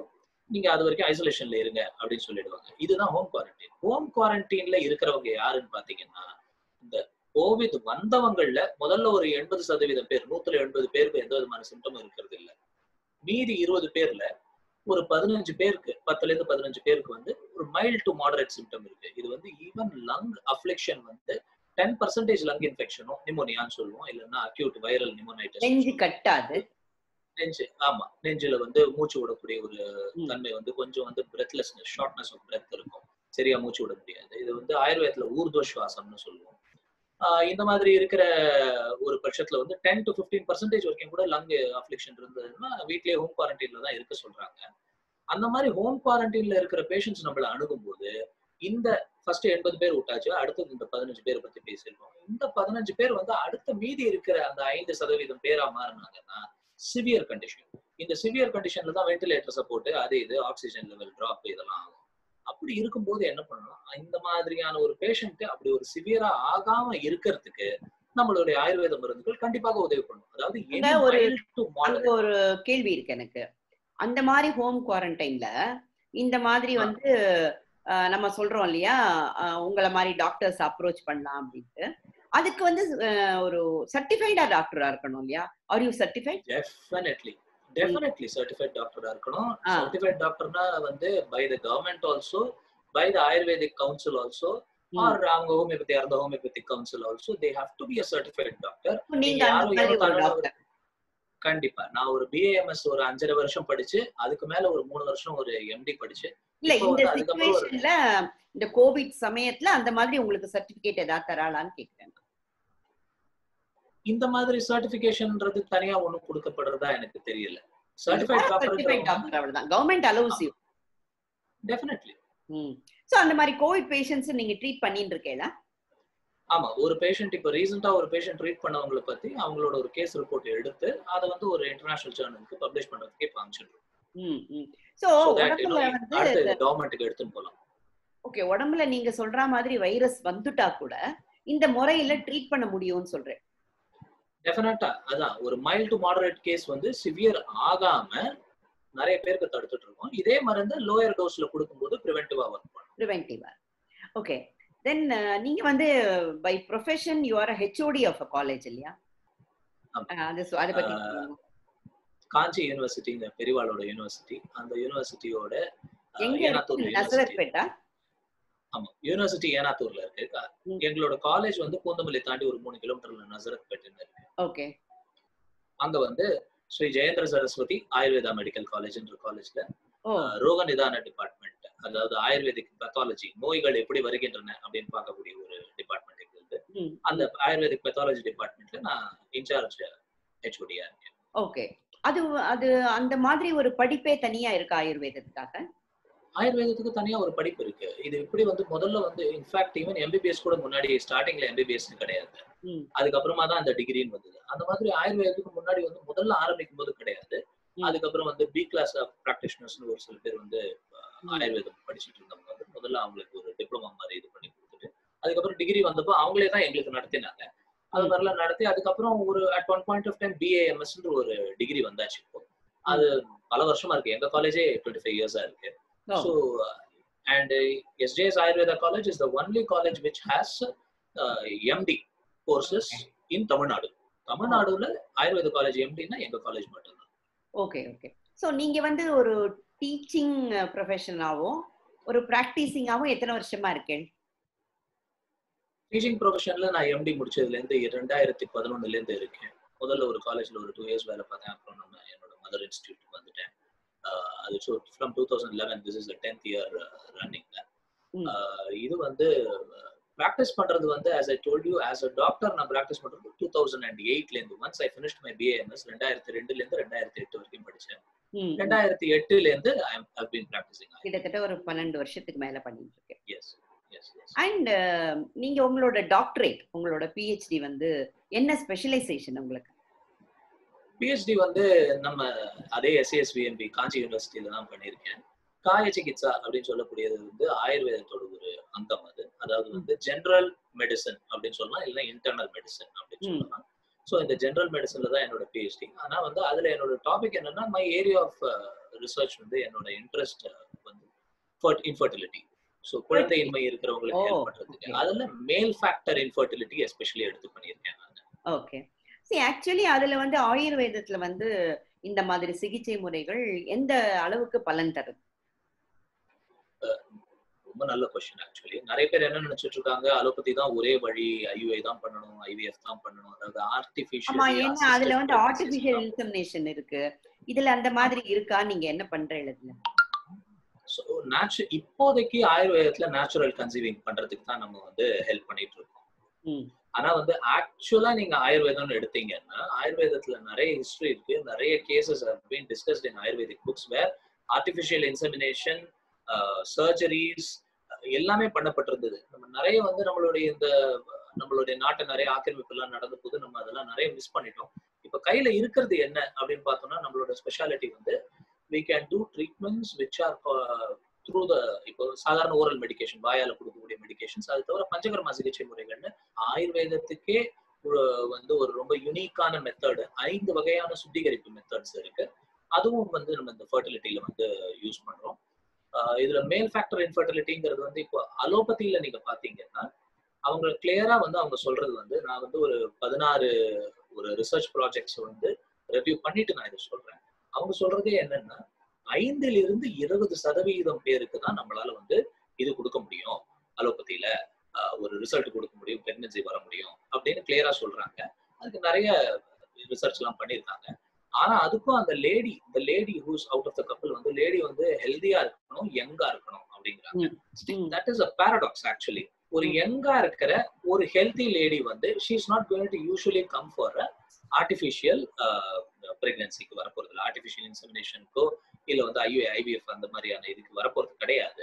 நீங்க அது வரைக்கும் ஐசோலேஷன்ல இருங்க அப்படின்னு சொல்லிடுவாங்க இதுதான் ஹோம் குவாரண்டைன் ஹோம் குவாரண்டைன்ல இருக்கிறவங்க யாருன்னு பாத்தீங்கன்னா இந்த கோவிட் வந்தவங்கள்ல முதல்ல ஒரு எண்பது சதவீதம் பேர் நூத்துல எண்பது பேருக்கு எந்த விதமான சிம்டமும் இருக்கிறது இல்ல மீதி இருபது பேர்ல ஒரு பதினஞ்சு பேருக்கு பத்துல இருந்து பதினஞ்சு பேருக்கு வந்து ஒரு மைல்ட் டு மாடரேட் சிம்டம் இருக்கு இது வந்து ஈவன் லங் அஃப்ளிக்ஷன் வந்து டென் பர்சன்டேஜ் லங் இன்ஃபெக்ஷனும் நிமோனியான்னு சொல்லுவோம் இல்லைன்னா அக்யூட் வைரல் நிமோனைட்டிஸ் நெஞ்சு கட்டாது நெஞ்சு ஆமா நெஞ்சுல வந்து மூச்சு விடக்கூடிய ஒரு ம். தன்மை வந்து கொஞ்சம் வந்து பிரெத்லெஸ்னஸ் ஷார்ட்னஸ் ஆஃப் பிரெத் இருக்கும் சரியா மூச்சு விட முடியாது இது வந்து ஆயுர்வேதத்துல ஊர்துவ சுவாசம்னு சொல்லுவோம் ஆஹ் இந்த மாதிரி இருக்கிற ஒரு பட்சத்துல வந்து டென் டு பிப்டீன் பர்சன்டேஜ் வரைக்கும் கூட லங் அஃப்ளிக்ஷன் இருந்ததுன்னா வீட்லயே ஹோம் குவாரண்டைன்ல தான் இருக்க சொல்றாங்க அந்த மாதிரி ஹோம் குவாரண்டைன்ல இருக்கிற பேஷண்ட்ஸ் நம்மள அணுகும்போது இந்த ஃபர்ஸ்ட் எண்பது பேர் விட்டாச்சு அடுத்தது இந்த பதினஞ்சு பேரை பத்தி பேசியிருக்கோம் இந்த பதினஞ்சு பேர் வந்து அடுத்த மீதி இருக்கிற அந்த ஐந்து சதவீதம் பேரா மாறினாங்கன்னா சிவியர் கண்டிஷன் இந்த சிவியர் கண்டிஷன்ல தான் வென்டிலேட்டர்ஸை போட்டு அது இது ஆக்சிஜன் லெவல் டிராப் இதெல்லாம் ஆகும் அப்படி இருக்கும்போது என்ன பண்ணலாம் இந்த மாதிரியான ஒரு பேஷண்ட் அப்படி ஒரு சிவியரா ஆகாம இருக்கிறதுக்கு நம்மளுடைய ஆயுர்வேத மருந்துகள் கண்டிப்பாக உதவி பண்ணும் அதாவது any அங்க ஒரு- mild to moderate- அங்க ஒரு கேள்வி இருக்கு எனக்கு அந்த மாதிரி ஹோம் குவாரண்டைன்ல இந்த மாதிரி ஆ. வந்து அஹ், நம்ம சொல்றோம் இல்லையா அஹ், உங்களை மாதிரி டாக்டர்ஸ் அப்ரோச் பண்ணலாம் அப்படின்ட்டு அதுக்கு வந்து அஹ், ஒரு சர்டிஃபைடா டாக்டரா இருக்கணும் இல்லையா are you certified definitely definitely certified டாக்டரா இருக்கணும் ஆ. சர்டிஃபைட் டாக்டர்னா வந்து by the government also by the ayurvedic council also or அவங்க ஹோமியோபதி அந்த homeopathic council also they have to be a certified doctor நீங்க அந்த யாரும் மாதிரி ஒரு எவ்வளவு டாக்டர் கண்டிப்பா நான் ஒரு பிஏஎம்எஸ் ஒரு அஞ்சரை வருஷம் படிச்சு அதுக்கு மேல ஒரு மூணு வருஷம் ஒரு எம்டி படிச்சு இல்ல இப்போ இந்த வந்து அதுக்கப்புறம் ஒரு- சிச்சுவேஷன்ல இந்த கோவிட் சமயத்துல அந்த மாதிரி உங்களுக்கு சர்டிபிகேட் ஏதாவது தராளான்னு கேக்குறேன் இந்த மாதிரி சர்டிபிகேஷன்ன்றது தனியா ஒண்ணும் கொடுக்கப்படுறதா எனக்கு தெரியல சர்டிஃபைட் சர்டிஃபைட் டாக்டர் டாக்டர் அவ்வளவுதான் government allows you definitely so அந்த மாதிரி கோவிட் பேஷண்ட்ஸ் நீங்க ட்ரீட் பண்ணிட்டு இருக்கீங்களா ஆமா ஒரு பேஷண்ட் இப்ப ரீசெண்டா ஒரு பேஷண்ட் ட்ரீட் பண்ணவங்களை பத்தி அவங்களோட ஒரு கேஸ் ரிப்போர்ட் எடுத்து அதை வந்து ஒரு இன்டர்நேஷனல் ஜேர்னலுக்கு பப்ளிஷ் பண்றதுக்கு இப்ப அனுப்பிச்சிடுறோம் ம் ம் so So that, you know, உடம்புல வந்து அடுத்து கவர்மெண்ட்டுக்கு எடுத்துன்னு போலாம் ஓகே உடம்புல நீங்க சொல்ற மாதிரி வைரஸ் வந்துட்டா கூட இந்த முறையில ட்ரீட் பண்ண முடியும்னு சொல்றேன் டெஃபினட்டா அதான் ஒரு மைல்ட் டு மாடரேட் கேஸ் வந்து சிவியர் ஆகாம நிறைய பேருக்கு தடுத்துட்டு இருக்கோம் இதே மருந்து லோயர் டோஸ்ல கொடுக்கும்போது ப்ரிவென்டிவா ஒர்க் பண்ணும் ப்ரிவென்டிவா ஓகே தென் நீங்க வந்து by profession you are HOD of a college இல்லையா ஆமா. அஹ் அது சொ- அதை பத்தி ஆஹ் சொல்லுங்க. காஞ்சி யூனிவர்சிட்டி இந்த பெரிவாளோட யூனிவர்சிட்டி அந்த யூனிவர்சிட்டியோட ஆஹ், எங்க ஏனாத்தூர் இருக்கு யூனிவர்சிட்டி நசரத்பேட்டா ஆமா யூனிவர்சிட்டி ஏனாத்தூர்ல இருக்கு கா- ம். எங்களோட காலேஜ் வந்து பூந்தமல்லி தாண்டி ஒரு மூணு கிலோமீட்டர்ல நசரத் பேட்டுன்னு இருக்கு ஓகே அங்க வந்து ஸ்ரீ ஜெயேந்திர சரஸ்வதி ஆயுர்வேதா மெடிக்கல் காலேஜ்ன்ற காலேஜ்ல ஓ ரோக நிதான டிபார்ட்மெண்ட் அதாவது ஆயுர்வேதிக் பெத்தாலஜி நோய்கள் எப்படி வருகின்றன அப்படின்னு பார்க்கக்கூடிய ஒரு டிபார்ட்மெண்ட் இருக்குது ம், அந்த ஆயுர்வேதிக் பெத்தாலஜி டிபார்ட்மெண்ட்ல நான் இன்சார்ஜ் ஹெச்ஓடியா இருக்கேன் ஓகே அது அது அந்த மாதிரி ஒரு படிப்பே தனியா இருக்கு ஆயுர்வேதத்துக்காக ஆயுர்வேதத்துக்கு தனியா ஒரு படிப்பு இருக்கு இது எப்படி வந்து முதல்ல வந்து இன்ஃபேக்ட் ஈவன் எம்பிபிஎஸ் கூட முன்னாடி ஸ்டார்டிங்ல எம்பிபிஎஸ் கிடையாது ம். அதுக்கப்புறமா தான் அந்த டிகிரின்னு வந்தது அந்த மாதிரி ஆயுர்வேதத்துக்கு முன்னாடி வந்து முதல்ல ஆரம்பிக்கும் போது கிடையாது ம். அதுக்கப்புறம் வந்து பி கிளாஸ் ஆஃப் ப்ராக்டிஷனர்ஸ்னு ஒரு சில பேர் வந்து அஹ், ம். ஆயுர்வேதம் படிச்சுட்டு இருந்தவங்க வந்து முதல்ல அவங்களுக்கு ஒரு டிப்ளமா மாதிரி இது பண்ணி கொடுத்துட்டு அதுக்கப்புறம் டிகிரி வந்தப்போ அவங்களே தான் எங்களுக்கு நடத்தினாங்க அது ம். மாதிரிலாம் நடத்தி அதுக்கப்புறம் ஒரு at one point of time பிஏஎம்எஸ்ன்ற ஒரு டிகிரி வந்தாச்சு இப்போ அது பல வருஷமா இருக்கு எங்க காலேஜே டுவெண்ட்டி ஃபைவ் இயர்ஸா இருக்கு ஓ, So, uh, and uh, SJS Ayurveda College is the only college which has uh, MD courses in Tamil Nadu. தமிழ்நாடுல ஆயுர்வேத காலேஜ் எம்டினா எங்க காலேஜ் மட்டும்தான் ஓகே ஓகே ஸோ நீங்க வந்து ஒரு டீச்சிங் ப்ரொஃபஷனாகவும் ஒரு ப்ராக்டிசிங்காகவும் எத்தனை வருஷமா இருக்கேன் டீச்சிங் ப்ரொஃபஷன்ல நான் எம்டி முடிச்சதுல இருந்து ரெண்டாயிரத்தி பதினொன்னுல இருந்து இருக்கேன் முதல்ல ஒரு காலேஜ்ல ஒரு டூ இயர்ஸ் வேலை பார்த்தேன் அப்புறம் நம்ம என்னோட மதர் இன்ஸ்டியூட் வந்துட்டேன் ஆஹ் அது so from two thousand eleven this is tenth year running ம். இது வந்து ப்ராக்டிஸ் பண்றது வந்து as I told you as a doctor நான் ப்ராக்டிஸ் பண்றது டூ தௌசண்ட் அண்ட் எயிட்ல இருந்து once I finished my BAMS ரெண்டாயிரத்தி ரெண்டுல இருந்து ரெண்டாயிரத்தி எட்டு வரைக்கும் படிச்சேன் ம். ரெண்டாயிரத்தி எட்டுல இருந்து ஐ ஹவ் பீன் ப்ராக்டிசிங் கிட்டத்தட்ட ஒரு பன்னெண்டு வருஷத்துக்கு மேல பண்ணிட்டு இருக்கேன் எஸ் எஸ் எஸ் அண்ட் நீங்க உங்களோட டாக்டரேட் உங்களோட பிஹெச்டி வந்து என்ன ஸ்பெஷலைசேஷன் உங்களுக்கு பிஹெச்டி வந்து நம்ம அதே எஸ்ஏஎஸ்விஎம்பி காஞ்சி யூனிவர்சிட்டியில தான் பண்ணியிருக்கேன் காய சிகிச்சா அப்படின்னு சொல்லக்கூடியது வந்து ஆயுர்வேதத்தோட ஒரு அங்கம் அது அதாவது வந்து ஜெனரல் மெடிசன் அப்படின்னு சொல்லலாம் இல்லைன்னா இன்டர்னல் மெடிசன் அப்படின்னு ம். சொல்லலாம் ஸோ இந்த ஜெனரல் மெடிசன்ல தான் என்னோட பிஹெச்டி ஆனா வந்து அதுல என்னோட டாபிக் என்னன்னா மை ஏரியா ஆஃப் ரிசர்ச் வந்து என்னோட இன்ட்ரெஸ்ட் வந்து இன்ஃபர்டிலிட்டி ஸோ குழந்தையின்மை இருக்கிறவங்களுக்கு Oh, ஹெல்ப் பண்றதுக்கு okay. அதுல மேல் ஃபேக்டர் இன்ஃபர்டிலிட்டி எஸ்பெஷலி எடுத்து பண்ணியிருக்கேன் நான் ஓகே சரி ஆக்சுவலி அதுல வந்து ஆயுர்வேதத்துல வந்து இந்த மாதிரி சிகிச்சை முறைகள் எந்த அளவுக்கு பலன் தருது ரொம்ப நல்ல கொஸ்டின் ஆக்சுவலி நிறைய பேர் என்ன நினைச்சிட்டு இருக்காங்க அலோபதி தான் ஒரே வழி ஐயுஐ தான் பண்ணணும் ஐவிஎஃப் தான் பண்ணணும் அதாவது ஆமா ஏன்னா அதுல வந்து ஆர்டிபிஷியல் ஆர்டிபிஷியல் இன்சமினேஷன் இருக்கு இதுல அந்த மாதிரி இருக்கா நீங்க என்ன பண்ற இதுல ஸோ நேச்சு இப்போதைக்கு ஆயுர்வேதத்துல நேச்சுரல் கன்சீவிங் பண்றதுக்கு தான் நம்ம வந்து ஹெல்ப் பண்ணிட்டு இருக்கோம் ம். ஆனா வந்து ஆக்சுவலா நீங்க ஆயுர்வேதம்னு எடுத்தீங்கன்னா ஆயுர்வேதத்துல நிறைய ஹிஸ்டரி இருக்கு நிறைய cases been discussed in ayurvedic books where artificial insemination surgeries எல்லாமே பண்ணப்பட்டிருந்தது நம்ம நிறைய வந்து நம்மளுடைய இந்த நம்மளுடைய நாட்டை நிறைய ஆக்கிரமிப்பு எல்லாம் நடந்த போது நம்ம அதெல்லாம் நிறைய மிஸ் பண்ணிட்டோம் இப்ப கையில இருக்கிறது என்ன அப்படின்னு பார்த்தோம்னா நம்மளோட ஸ்பெஷாலிட்டி வந்து we can do treatments which are uh, through the இப்போ சாதாரண ஓரல் மெடிகேஷன் வாயால கொடுக்கக்கூடிய மெடிகேஷன்ஸ் அது தவிர பஞ்சகர்மா சிகிச்சை முறைகள்னு ஆயுர்வேதத்துக்கே ஒரு வந்து ஒரு ரொம்ப யுனிக்கான மெத்தடு ஐந்து வகையான சுத்திகரிப்பு மெத்தட்ஸ் இருக்கு அதுவும் வந்து நம்ம இந்த ஃபர்டிலிட்டியில வந்து யூஸ் பண்றோம் ஆஹ் இதுல மேல் ஃபேக்டர் இன்ஃபர்டிலிட்டிங்கிறது வந்து இப்போ அலோபதியில நீங்க பாத்தீங்கன்னா அவங்க கிளியரா வந்து அவங்க சொல்றது வந்து நான் வந்து ஒரு பதினாறு ஒரு ரிசர்ச் ப்ராஜெக்ட்ஸ் வந்து ரெவ்யூ பண்ணிட்டு நான் இதை சொல்றேன் அவங்க சொல்றதே என்னன்னா ஐந்துல இருந்து இருபது சதவீதம் பேருக்கு தான் நம்மளால வந்து இது கொடுக்க முடியும் அலோபதியில ஆஹ் ஒரு ரிசல்ட் கொடுக்க முடியும் பிரெக்னன்சி வர முடியும் அப்படின்னு கிளியரா சொல்றாங்க அதுக்கு நிறைய ரிசர்ச் எல்லாம் பண்ணியிருக்காங்க ஆனா அதுக்கும் அந்த லேடி இந்த lady whose out of the கப்பல் வந்து லேடி வந்து ஹெல்தியா இருக்கணும் யங்கா இருக்கணும் அப்படிங்கிறாங்க ம். That is a paradox actually ஒரு யங்கா இருக்கிற ஒரு ஹெல்தி லேடி வந்து she is not going to usually come for artificial பிரெக்னன்சிக்கு வரப்போறது இல்லை ஆர்டிஃபிஷியல் இன்சமினேஷனுக்கோ இல்ல வந்து ஐயோ ஐவிஎஃப் அந்த மாதிரியான இதுக்கு வரப்போறது கிடையாது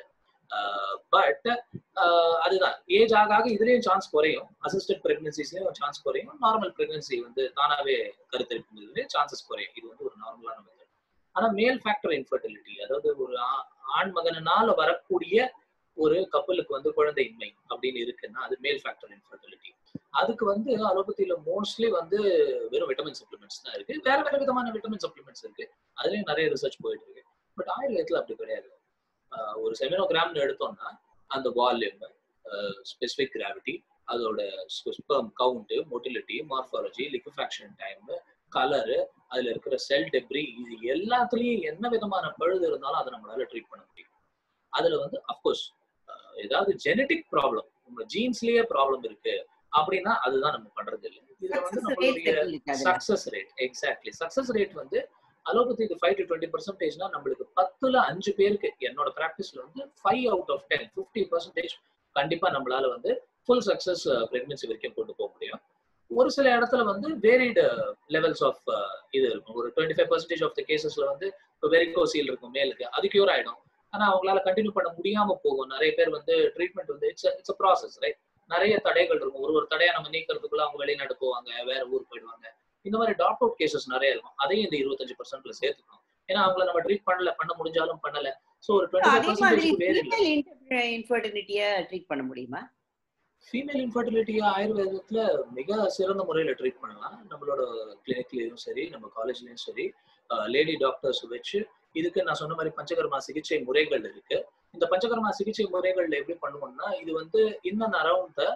பட் அதுதான் ஏஜ் ஆக ஆக இதுலயும் சான்ஸ் குறையும் அசிஸ்டட் பிரெக்னன்சிஸ்லயும் சான்ஸ் குறையும் நார்மல் பிரெக்னன்சி வந்து தானாவே கருத்தரிப்பு சான்சஸ் குறையும் இது வந்து ஒரு நார்மலான மெத்தட் ஆனா மேல் ஃபேக்டர் இன்ஃபர்டிலிட்டி அதாவது ஒரு ஆ- ஆண் மகனால வரக்கூடிய ஒரு கப்பலுக்கு வந்து குழந்தையின்மை அப்படின்னு இருக்குன்னா அது மேல் ஃபேக்டர் இன்ஃபர்டிலிட்டி அதுக்கு வந்து அலோபதியில மோஸ்ட்லி வந்து வெறும் விட்டமின் சப்ளிமெண்ட்ஸ் தான் இருக்கு வேற வேற விதமான விட்டமின் சப்ளிமெண்ட்ஸ் இருக்கு அதுலயும் நிறைய ரிசர்ச் போயிட்டு இருக்கு பட் ஆயுர்வேதத்துல அப்படி கிடையாது ஆஹ் ஒரு செமினோகிராம்னு எடுத்தோம்னா அந்த வால்யூம் ஸ்பெசிபிக் கிராவிட்டி அதோட sperm count motility morphology liquefaction time colour அதுல இருக்கிற செல் டெப்ரி இது எல்லாத்துலயும் என்ன விதமான பழுது இருந்தாலும் அதை நம்மளால ட்ரீட் பண்ண முடியும் அதுல வந்து அப்கோர்ஸ் ஏதாவது ஜெனட்டிக் ப்ராப்ளம் உங்க ஜீன்ஸ்லயே ப்ராப்ளம் இருக்கு அப்படின்னா அதுதான் நம்ம பண்றது இல்லை இதுல வந்து Success rate நம்மளுடைய எப்படி இருக்கு அதுல? Success rate exactly success rate வந்து அலோபதிக்கு ஃபைவ் டு டுவெண்ட்டி பர்சன்டேஜ்னா நம்மளுக்கு பத்துல அஞ்சு பேருக்கு என்னோட ப்ராக்டிஸ்ல வந்து five out of ten fifty percentage கண்டிப்பா நம்மளால வந்து ஃபுல் சக்சஸ் பிரெக்னன்சி வரைக்கும் கொண்டு போக முடியும் ஒரு சில இடத்துல வந்து வேரிடு லெவல்ஸ் ஆஃப் இது இருக்கும் ஒரு twenty five percentage of the கேசஸ்ல வந்து இப்போ வெரிகோசீல் இருக்கும் மேலுக்கு அது கியூர் ஆயிடும் ஆனா அவங்களால கண்டினியூ பண்ண முடியாம போகும் நிறைய பேர் வந்து ட்ரீட்மெண்ட் வந்து இட்ஸ் இட்ஸ் ப்ராசஸ் ரைட் நிறைய தடைகள் இருக்கும் ஒரு ஒரு தடையை நம்ம நீக்கிறதுக்குள்ள அவங்க வெளிநாடு போவாங்க வேற ஊர் போயிடுவாங்க இந்த மாதிரி டாட் அவுட் கேசஸ் நிறைய இருக்கும் அதையும் இந்த இருபத்தஞ்சு பர்சன்ட்ல சேர்த்துக்கணும் ஏன்னா அவங்கள நம்ம ட்ரீட் பண்ணல பண்ண முடிஞ்சாலும் பண்ணல சோ ஒரு டுவெண்ட்டி அதே மாதிரி பர்சன்டேஜ் வேறு இல்லை ஃபீமேல் இன்ஃபர்டிலிட்டிய ட்ரீட் பண்ண முடியுமா ஃபீமேல் இன்ஃபர்டிலிட்டியை ஆயுர்வேதத்துல மிக சிறந்த முறையில ட்ரீட் பண்ணலாம் நம்மளோட கிளினிக்லயும் சரி நம்ம காலேஜ்லயும் சரி லேடி டாக்டர்ஸ் வச்சு இதுக்கு நான் சொன்ன மாதிரி பஞ்சகர்மா சிகிச்சை முறைகள் இருக்கு இந்த பஞ்சகர்மா சிகிச்சை முறைகள்ல எப்படி பண்ணுவோம்னா இது வந்து இன்னும் அரௌண்ட் த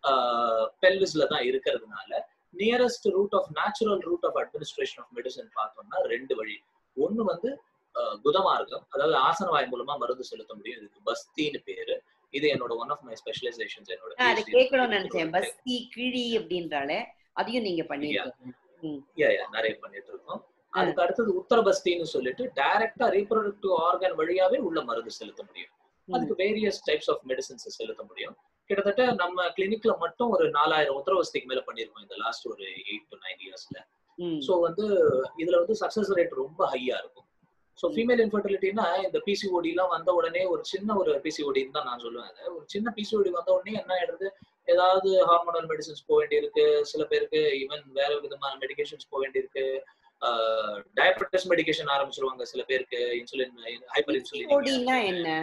பெல்விஸ்ல தான் இருக்கிறதுனால nearest route of natural route of administration of medicine பார்த்தோம்னா ரெண்டு வழி ஒன்னு வந்து அஹ், குதமார்க்கம் அதாவது ஆசன வாய் மூலமா மருந்து செலுத்த முடியும் இதுக்கு பஸ்தின்னு பேரு இது என்னோட ஒன் ஆஃப் மை ஸ்பெஷலைசேஷன்ஸ் என்னோட நான் அதை PhD. கேட்கணும்னு நினைச்சேன் பஸ்தி கிழி அப்படின்றாலே அதையும் நீங்க பண்ணிருக்கீங்க Yeah, yeah, நிறைய பண்ணிட்டு இருக்கோம் அதுக்கு அடுத்தது உத்தரபஸ்தின்னு சொல்லிட்டு டைரக்டா ரீப்ரொடக்டிவ் ஆர்கன் வழியாவே உள்ள மருந்து செலுத்த முடியும் அதுக்கு வேரியஸ் டைப்ஸ் ஆஃப் மெடிசன்ஸ் செலுத்த முடியும் கிட்டத்தட்ட நம்ம கிளினிக்ல மட்டும் ஒரு நாலாயிரம் உத்தரவஸ்திக்கு மேல பண்ணிருக்கோம் இந்த லாஸ்ட் ஒரு எயிட் டு நைன் இயர்ஸ்ல ம். சோ வந்து இதுல வந்து சக்சஸ் ரேட் ரொம்ப ஹையா இருக்கும் ஸோ ஃபீமேல் இன்ஃபர்டிலிட்டினா இந்த பிசிஓடி எல்லாம் வந்த உடனே ஒரு சின்ன ஒரு பிசிஓடின்னு தான் நான் சொல்லுவேன் அதை. ஒரு சின்ன பிசிஓடி வந்த உடனே என்ன ஆயிடுது ஏதாவது ஹார்மோனல் மெடிசன்ஸ் போக வேண்டியிருக்கு சில பேருக்கு ஈவன் வேற விதமான மெடிகேஷன்ஸ் போக வேண்டியிருக்கு டயபெட்டிஸ் மெடிகேஷன் ஆரம்பிச்சிருவாங்க சில பேருக்கு இன்சுலின் ஹைப்பர் PCOD-னா இன்சுலின் என்ன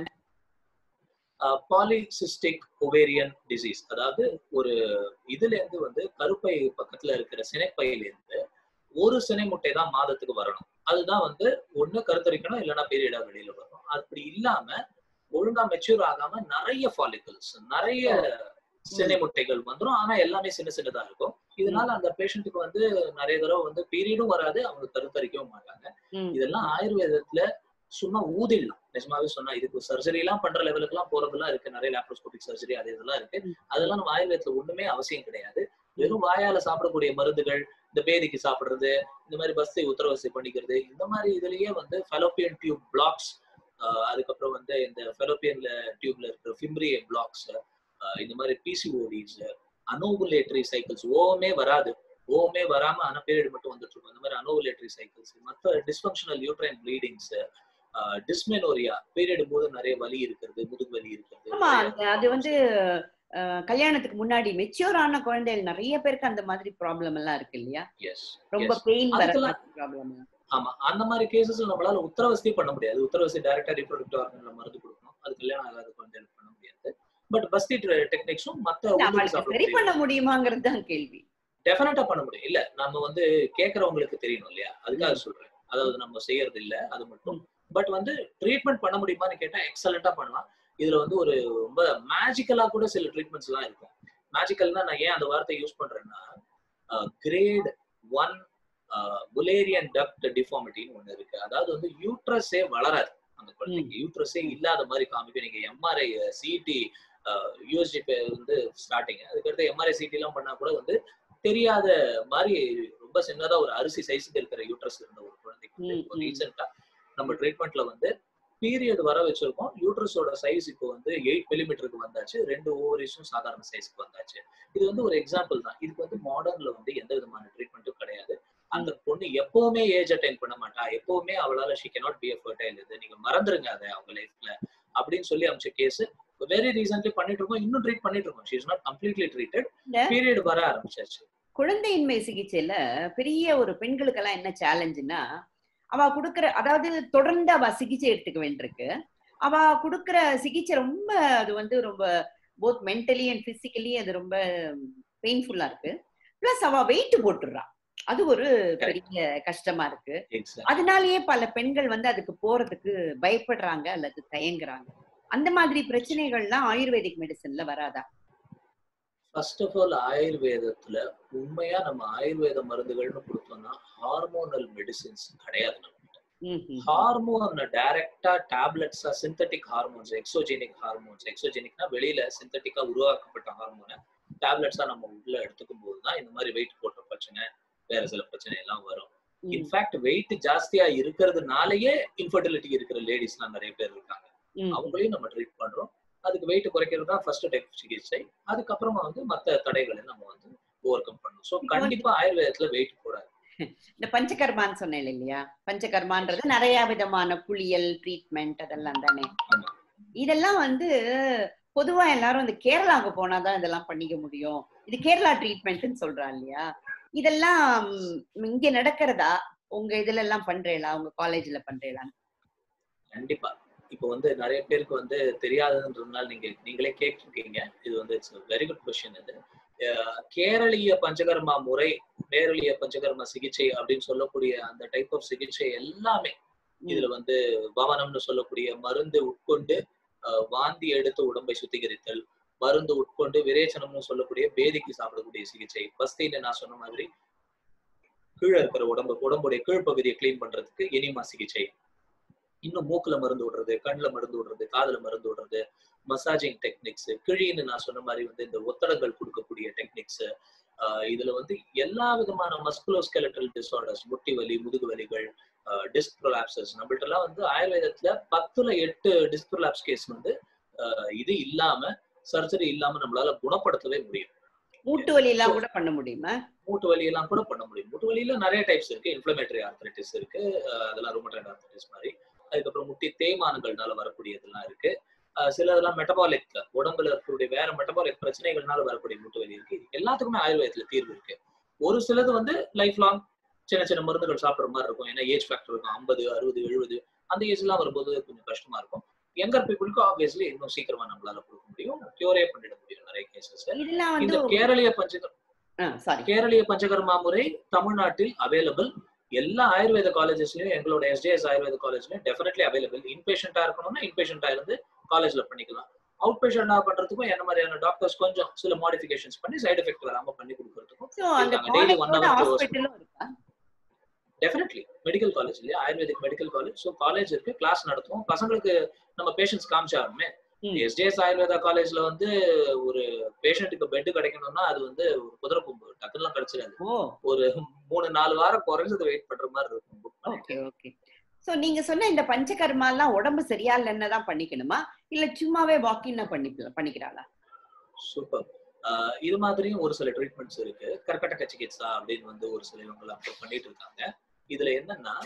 பாலிசிஸ்டிக் ஒவேரியன் டிசீஸ் அதாவது ஒரு இதுல இருந்து வந்து கருப்பை பக்கத்துல இருக்கிற சினைப்பையில இருந்து ஒரு சினை முட்டை தான் மாதத்துக்கு வரணும் அதுதான் வந்து ஒண்ணு கருத்தரிக்கணும் இல்லைன்னா பீரியடா வெளியில வரும் அப்படி இல்லாம ஒழுங்கா மெச்சூர் ஆகாம நிறைய ஃபாலிகல்ஸ் நிறைய சினை முட்டைகள் வந்துரும் ஆனா எல்லாமே சின்ன சின்னதா இருக்கும் இதனால அந்த பேஷண்ட்டுக்கு வந்து நிறைய தடவை வந்து பீரியடும் வராது அவங்க கருத்தரிக்கவும் மாட்டாங்க ம். இதெல்லாம் ஆயுர்வேதத்துல சும்மா ஊதிடலாம் நிஜமாவே சொன்னா இதுக்கு சர்ஜரி எல்லாம் பண்ற லெவலுக்கு எல்லாம் போறதெல்லாம் இருக்கு நிறைய லாப்ரோஸ்கோபிக் சர்ஜரி அது இதெல்லாம் இருக்கு ம். அதெல்லாம் நம்ம ஆயுர்வேதத்துல ஒண்ணுமே அவசியம் கிடையாது வெறும் வாயால சாப்பிடக்கூடிய மருந்துகள் இந்த பேதிக்கு சாப்பிடுறது இந்த மாதிரி பஸ்ஸை உத்தரவசை பண்ணிக்கிறது இந்த மாதிரி இதுலயே வந்து ஃபெலோப்பியன் டியூப் பிளாக்ஸ் அதுக்கப்புறம் வந்து இந்த ஃபெலோப்பியன்ல டியூப்ல இருக்கிற ஃபிம்ரிய பிளாக்ஸ் இந்த மாதிரி பிசிஓடிஸ் அனோகுலேட்டரி சைக்கிள்ஸ் ஓமே வராது ஓமே வராம அனபீரியட் மட்டும் வந்துட்டு இருக்கும் இந்த மாதிரி அனோகுலேட்டரி சைக்கிள்ஸ் மற்ற dysfunctional uterine bleedings dysmenorrhea period போது நிறைய வலி இருக்கிறது முதுகு வலி ஆமா இருக்கிறது அந்த- அது வந்து அஹ், கல்யாணத்துக்கு முன்னாடி மெச்சூர் ஆன குழந்தைகள் நிறைய பேருக்கு அந்த மாதிரி ப்ராப்ளம் எல்லாம் இருக்கு இல்லையா எஸ் ரொம்ப பெயின் வர அதுக்கெல்லாம் ப்ராப்ளம் ஆமா அந்த மாதிரி கேசஸ் நம்மளால உத்தரவசதி பண்ண முடியாது உத்தரவசதி டைரக்டா ரிப்ரொடக்டிவ் ஆர்கன்ல மருந்து கொடுக்கணும் அது கல்யாணம் ஆகாத குழந்தைகளுக்கு பண்ண முடியாது பட் பஸ்தி டெக்னிக்ஸும் மத்த உள்ளுக்கு அவளுக்கு சாப்பிட சரி முடியும் பண்ண முடியுமாங்கிறது தான் கேள்வி டெஃபினட்டா பண்ண முடியும் இல்ல நம்ம வந்து கேக்குறவங்களுக்கு தெரியணும் இல்லையா அதுக்காக சொல்றேன் அதாவது நம்ம செய்யறது இல்ல அது மட்டும் பட் வந்து ட்ரீட்மெண்ட் பண்ண முடியுமான்னு கேட்டா எக்ஸலண்டா பண்ணலாம் இதுல வந்து ஒரு ரொம்ப மேஜிக்கலா கூட சில ட்ரீட்மெண்ட்ஸ் எல்லாம் இருக்கும் மேஜிக்கல்னா நான் ஏன் அந்த வார்த்தை யூஸ் பண்றேன்னா கிரேட் ஒன் புலேரியன் டக்ட் டிஃபார்மிட்டின்னு ஒண்ணு இருக்கு அதாவது வந்து யூட்ரஸே வளராது அந்த குழந்தைக்கு யூட்ரஸே இல்லாத மாதிரி காமிக்கும் நீங்க எம்ஆர்ஐ சிடி யூஎஸ்ஜி வந்து ஸ்டார்டிங் அதுக்கடுத்து எம்ஆர்ஐ சிடி எல்லாம் பண்ணா கூட வந்து தெரியாத மாதிரி ரொம்ப சின்னதா ஒரு அரிசி சைஸுக்கு இருக்கிற யூட்ரஸ் இருந்த ஒரு குழந்தைக்கு வந்து ம், இப்போ ம். ரீசெண்டா நம்ம ட்ரீட்மெண்ட்ல வந்து பீரியட் வர வச்சிருக்கோம் யூட்ரஸோட சைஸ் இப்போ வந்து எயிட் மில்லிமீட்டருக்கு வந்தாச்சு ரெண்டு ஓவரிஸும் சாதாரண சைஸ்க்கு வந்தாச்சு இது வந்து ஒரு எக்ஸாம்பிள் தான் இதுக்கு வந்து மாடர்ன்ல வந்து எந்த விதமான ட்ரீட்மெண்ட்டும் கிடையாது அந்த பொண்ணு எப்பவுமே ஏஜ் அட்டைன் பண்ண மாட்டா எப்பவுமே அவளால she cannot be a fertile இது நீங்க மறந்துருங்க அதை அவங்க லைஃப்ல அப்படின்னு சொல்லி அமைச்ச கேஸ் வெரி ரீசென்ட்லி பண்ணிட்டு இருக்கோம் இன்னும் ட்ரீட் பண்ணிட்டு இருக்கோம் she is not completely treated இல்ல. பீரியட் வர ஆரம்பிச்சாச்சு குழந்தையின்மை சிகிச்சையில பெரிய ஒரு பெண்களுக்கெல்லாம் என்ன சேலஞ்சுன்னா அவ கொடுக்கற அதாவது தொடர்ந்து அவ சிகிச்சை எடுத்துக்க வேண்டியிருக்கு அவ கொடுக்கற சிகிச்சை ரொம்ப அது வந்து ரொம்ப போத் மென்டலி அண்ட் பிசிக்கலி அது ரொம்ப பெயின்ஃபுல்லா இருக்கு பிளஸ் அவ வெயிட் போட்டுடுறா அது ஒரு பெரிய கஷ்டமா இருக்கு எக்ஸாக்ட் அதனாலயே பல பெண்கள் வந்து அதுக்கு போறதுக்கு பயப்படுறாங்க அல்லது தயங்குறாங்க அந்த மாதிரி பிரச்சனைகள்லாம் ஆயுர்வேதிக் மெடிசன்ல வராதா ஃபர்ஸ்ட் ஆஃப் ஆல் ஆயுர்வேதத்துல உண்மையா நம்ம ஆயுர்வேத மருந்துகள்னு கொடுத்தோம்னா ஹார்மோனல் மெடிசின்ஸ் கிடையாது நம்ம ம், ம். ஹார்மோன் டைரக்டா டேப்லெட்ஸா சிந்தட்டிக் ஹார்மோன்ஸ் எக்ஸோஜெனிக் ஹார்மோன்ஸ் எக்ஸோஜெனிக்னா வெளியில சிந்தட்டிக்கா உருவாக்கப்பட்ட ஹார்மோனை டேப்லெட்ஸா நம்ம உள்ள எடுத்துக்கும் போது தான் இந்த மாதிரி வெயிட் போட்ட பிரச்சனை வேற சில பிரச்சனை எல்லாம் வரும் ம். இன்ஃபேக்ட் வெயிட் ஜாஸ்தியா இருக்கிறதுனாலயே இன்ஃபர்டிலிட்டி இருக்கிற லேடிஸ்லாம் நிறைய பேர் இருக்காங்க ம். அவங்களையும் நம்ம ட்ரீட் பண்றோம் அதுக்கு வெயிட் குறைக்கிறது தான் ஃபர்ஸ்ட் டைப் சிகிச்சை அதுக்கப்புறமா வந்து மத்த தடைகளை நம்ம வந்து ஓவர் கம் பண்ணணும் ஸோ கண்டிப்பா ஆயுர்வேதத்துல வெயிட் போடாது இந்த பஞ்சகர்மான்னு சொன்னேன் இல்லையா பஞ்சகர்மான்றது நிறைய விதமான குளியல் ட்ரீட்மெண்ட் அதெல்லாம் தானே ஆமா. இதெல்லாம் வந்து பொதுவா எல்லாரும் இந்த கேரளாவுக்கு போனாதான் இதெல்லாம் பண்ணிக்க முடியும் இது கேரளா ட்ரீட்மெண்ட்னு சொல்றா இல்லையா இதெல்லாம் ம், இங்க நடக்கிறதா உங்க இதுல எல்லாம் பண்றீங்களா உங்க காலேஜ்ல பண்றீங்களா கண்டிப்பா இப்போ வந்து நிறைய பேருக்கு வந்து தெரியாதுன்றதுனால நீங்க நீங்களே கேட்டிருக்கீங்க இது வந்து இட்ஸ் வெரி குட் கொஸ்டின் இது அஹ் கேரளீய பஞ்சகர்மா முறை கேரளீய பஞ்சகர்ம சிகிச்சை அப்படின்னு சொல்லக்கூடிய அந்த டைப் ஆஃப் சிகிச்சை எல்லாமே இதுல வந்து பவனம்னு சொல்லக்கூடிய மருந்து உட்கொண்டு அஹ், வாந்தி எடுத்து உடம்பை சுத்திகரித்தல் மருந்து உட்கொண்டு விரேச்சனம்னு சொல்லக்கூடிய பேதிக்கு சாப்பிடக்கூடிய சிகிச்சை பஸ்தின்னு நான் சொன்ன மாதிரி கீழே இருக்கிற உடம்பு உடம்புடைய கீழ்ப்பகுதியை க்ளீன் பண்றதுக்கு எனிமா சிகிச்சை இன்னும் மூக்குல மருந்து விடுறது கண்ணுல மருந்து விடுறது காதுல மருந்து விடுறது மசாஜிங் டெக்னிக்ஸ் கிழின்னு நான் சொன்ன மாதிரி வந்து இந்த ஒத்தடங்கள் கொடுக்கக்கூடிய டெக்னிக்ஸ் இதுல வந்து எல்லா விதமான மஸ்குலோஸ்கெலட்டல் டிசார்டர்ஸ் முட்டி வலி முதுகு வலிகள் டிஸ்க் ப்ரொலாப்சஸ் நம்மள்ட்ட எல்லாம் வந்து ஆயுர்வேதத்துல பத்துல எட்டு டிஸ்க் ப்ரொலாப்ஸ் கேஸ் வந்து அஹ், இது இல்லாம சர்ஜரி இல்லாம நம்மளால குணப்படுத்தவே முடியும் மூட்டு வலி எல்லாம் கூட பண்ண முடியுமா மூட்டு வலி எல்லாம் கூட பண்ண முடியும் மூட்டு வலியில நிறைய டைப்ஸ் இருக்கு இன்ஃபிளமேட்டரி ஆர்த்தரைட்டிஸ் இருக்கு அஹ் அதெல்லாம் ருமட்டாய்டு ஆர்த்தரைட்டிஸ் மாதிரி அதுக்கப்புறம் முட்டி தேய்மானங்கள்னால வரக்கூடியதெல்லாம் இருக்கு அஹ் சிலதெல்லாம் மெட்டபாலிக் உடம்புல இருக்கக்கூடிய வேற மெட்டபாலிக் பிரச்சனைகள்னால வரக்கூடிய மூட்டு வலி இருக்கு இது எல்லாத்துக்குமே ஆயுர்வேதத்துல தீர்வு இருக்கு ஒரு சிலது வந்து லைஃப் லாங் சின்ன சின்ன மருந்துகள் சாப்பிடுற மாதிரி இருக்கும் ஏன்னா ஏஜ் ஃபேக்டர் இருக்கும் ஐம்பது அறுபது எழுபது அந்த ஏஜ் எல்லாம் வரும்போது கொஞ்சம் கஷ்டமா இருக்கும் யங்கர் பீப்புளுக்கு ஆப்வியஸ்லி இன்னும் சீக்கிரமா நம்மளால கொடுக்க முடியும் கியூரே பண்ணிட முடியும் நிறைய கேசஸ் இதெல்லாம் வந்து இந்த கேரளிய பஞ்சகர் சாரி கேரளிய பஞ்சகர்மா முறை தமிழ்நாட்டில் அவைலபிள் எல்லா ஆயுர்வேத காலேஜஸ்லயும் எங்களோட எஸ்டிஎஸ் ஆயுர்வேத காலேஜ்லயும் டெஃபினெட்லி அவைலபிள் இன்பேஷண்டா இருக்கணும்னா இன்பேஷண்டா இருந்து காலேஜ்ல பண்ணிக்கலாம் அவுட் பேஷண்டா பண்றதுக்கும் என்ன மாதிரியான டாக்டர்ஸ் கொஞ்சம் சில மாடிஃபிகேஷன்ஸ் பண்ணி சைடு எஃபெக்ட் வராம பண்ணி கொடுக்கறதுக்கும் சோ அந்த இருக்காங்க. Daily one காலேஜோட hour to ஹாஸ்பிட்டலும் இருக்கா டெஃபினெட்லி மெடிக்கல் காலேஜ் இல்லையா ayurvedic medical college so college இருக்கு கிளாஸ் நடத்துவோம் பசங்களுக்கு நம்ம பேஷண்ட்ஸ் காமிச்சாலுமே ம். எஸ்டிஎஸ் ஆயுர்வேதா காலேஜ்ல வந்து ஒரு பேஷண்ட்டுக்கு பெட் கிடைக்கணும்னா அது வந்து ஒரு குதிரை கொம்பு டக்குலாம் கிடைச்சிடாது ஓ ஒரு மூணு நாலு வாரம் குறைஞ்சது வெயிட் பண்ற மாதிரி இருக்கும் book பண்ணி. ஓகே ஓகே சோ நீங்க சொன்ன இந்த பஞ்சகர்மா எல்லாம் உடம்பு சரியா இல்லைன்னு தான் பண்ணிக்கணுமா இல்ல சும்மாவே வாக்கிங் பண்ணி பண்ணிக்கிறாளா சூப்பர் ஆஹ் இது மாதிரியும் ஒரு சில ட்ரீட்மெண்ட்ஸ் இருக்கு கர்க்கடக சிகிச்சா அப்படின்னு வந்து ஒரு சில இவங்க அப்போ பண்ணிட்டு இருக்காங்க இதுல என்னன்னா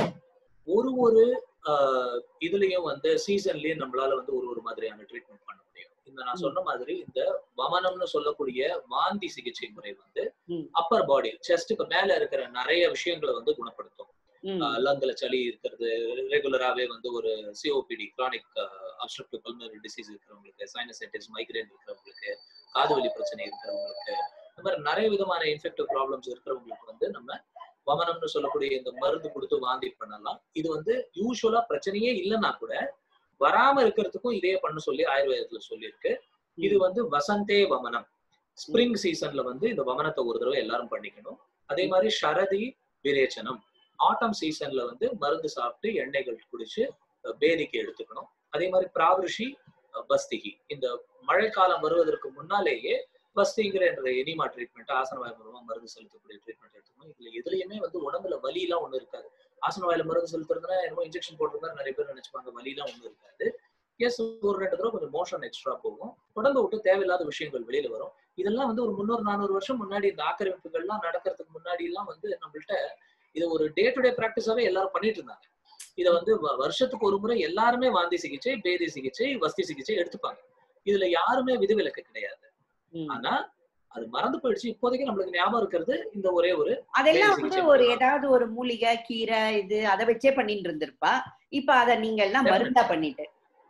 ஒரு ஒரு ஆஹ் இதுலயும் வந்து சீசன்லயும் நம்மளால வந்து ஒரு ஒரு மாதிரியான ட்ரீட்மெண்ட் பண்ண முடியும் இந்த நான் ம். சொன்ன மாதிரி இந்த வமனம்னு சொல்லக்கூடிய வாந்தி சிகிச்சை முறை வந்து ம். அப்பர் பாடி செஸ்ட்டுக்கு மேல இருக்கிற நிறைய விஷயங்களை வந்து குணப்படுத்தும் ம். லங்ல சளி இருக்கிறது ரெகுலராகவே வந்து ஒரு COPD chronic obstructive pulmonary disease இருக்கிறவங்களுக்கு சைனசைட்டிஸ் மைக்ரேன் இருக்கிறவங்களுக்கு காது வலி பிரச்சனை இருக்கிறவங்களுக்கு இந்த மாதிரி நிறைய விதமான இன்ஃபெக்டிவ் ப்ராப்ளம்ஸ் இருக்கிறவங்களுக்கு வந்து நம்ம வமனம்னு சொல்லக்கூடிய இந்த மருந்து கொடுத்து வாந்தி பண்ணலாம் இது வந்து யூஸ்வலா பிரச்சனையே இல்லைன்னா கூட வராம இருக்கிறதுக்கும் இதே பண்ண சொல்லி ஆயுர்வேதத்துல சொல்லியிருக்கு இது வந்து வசந்தே வமனம் ஸ்ப்ரிங் சீசன்ல வந்து இந்த வமனத்தை ஒரு தடவை எல்லாரும் பண்ணிக்கணும் அதே மாதிரி ஷரதி விரேச்சனம் ஆட்டம் சீசன்ல வந்து மருந்து சாப்பிட்டு எண்ணெய்கள் குடிச்சு அஹ், பேதிக்கு எடுத்துக்கணும் அதே மாதிரி பிராவிருஷி அஹ், பஸ்திகி இந்த மழைக்காலம் வருவதற்கு முன்னாலேயே பஸ்திங்கிற என்ற எனிமா ட்ரீட்மெண்ட் ஆசனவாய் மூலமா மருந்து செலுத்தக்கூடிய ட்ரீட்மெண்ட் எடுத்துக்கணும் இதுல எதுலயுமே வந்து உடம்புல வலி எல்லாம் ஒண்ணு இருக்காது ஆசனவாயில மருந்து செலுத்துறதுனா என்னமோ இன்ஜெக்ஷன் போடுற மாதிரி நிறைய பேர் நினைச்சுப்பாங்க வலி எல்லாம் ஒண்ணு இருக்காது எஸ் ஒரு ரெண்டு தடவை கொஞ்சம் மோஷன் எக்ஸ்ட்ரா போகும் உடம்பை விட்டு தேவையில்லாத விஷயங்கள் வெளியில வரும் இதெல்லாம் வந்து ஒரு முன்னூறு நானூறு வருஷம் முன்னாடி இந்த ஆக்கிரமிப்புகள்லாம் நடக்கிறதுக்கு முன்னாடி எல்லாம் வந்து நம்மள்ட்ட இது ஒரு டே டு டே பிராக்டிஸாவே எல்லாரும் பண்ணிட்டு இருந்தாங்க இத வந்து வ- வருஷத்துக்கு ஒரு முறை எல்லாருமே வாந்தி சிகிச்சை பேதி சிகிச்சை வஸ்தி சிகிச்சை எடுத்துப்பாங்க இதுல யாருமே விதிவிலக்கு கிடையாது ம். ஆனா அது மறந்து போயிடுச்சு இப்போதைக்கு நம்மளுக்கு ஞாபகம் இருக்கிறது இந்த ஒரே ஒரு அதெல்லாம் வேறு வந்து சிகிச்சை ஒரு பண்ணலாம். ஏதாவது ஒரு மூலிகை கீரை இது அதை வச்சே பண்ணிட்டு இருந்திருப்பா இப்ப அத நீங்க எல்லாம் Definitely. மருந்தா பண்ணிட்டு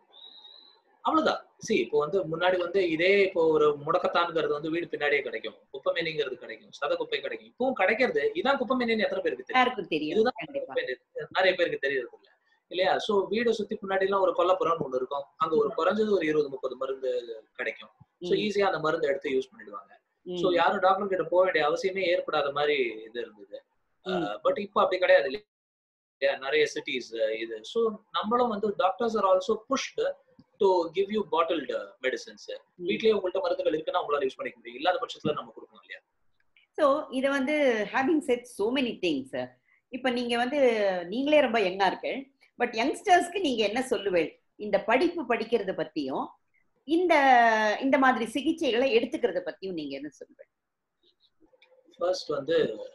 அவ்வளவுதான் சி இப்போ வந்து முன்னாடி வந்து இதே இப்போ ஒரு முடக்கத்தான்ங்கிறது வந்து வீடு பின்னாடியே கிடைக்கும் குப்பமேனிங்கிறது கிடைக்கும் சத குப்பை கிடைக்கும் இப்பவும் கிடைக்கிறது இதான் குப்பமேனின்னு எத்தனை பேருக்கு தெரியும் யாருக்கும் தெரியும் இதுதான் கண்டிப்பா குப்பைமேனி. நிறைய பேருக்கு தெரியறது இல்ல இல்லையா சோ வீடை சுத்தி முன்னாடி எல்லாம் ஒரு கொல்லப்புறம்னு ஒண்ணு இருக்கும் அங்க ஒரு குறைஞ்சது ஒரு இருபது முப்பது மருந்து கிடைக்கும் சோ ம், ஈஸியா அந்த மருந்து எடுத்து யூஸ் பண்ணிடுவாங்க ம், சோ யாரும் டாக்டர் கிட்ட போக வேண்டிய அவசியமே ஏற்படாத மாதிரி இது இருந்தது ம். பட் இப்போ அப்படி கிடையாது இல்லையா நிறைய சிட்டிஸ் இது சோ நம்மளும் வந்து doctors are also pushed to give you bottled medicines வீட்லயே உங்கள்ட்ட மருந்துகள் இருக்குன்னா உங்களால யூஸ் பண்ணிக்க முடியும் இல்லாத பட்சத்துல நம்ம கொடுக்கணும் இல்லையா சோ இது வந்து having said so many things இப்ப நீங்க வந்து நீங்களே ரொம்ப யங்கா இருக்கு பட் யங்ஸ்டர்ஸ்க்கு நீங்க என்ன சொல்லுவேன் இந்த படிப்பு படிக்கிறத பத்தியும் இந்த இந்த மாதிரி சிகிச்சைகளை எடுத்துக்கிறத பத்தியும் நீங்க என்ன சொல்லுவேன் ஃபர்ஸ்ட் வந்து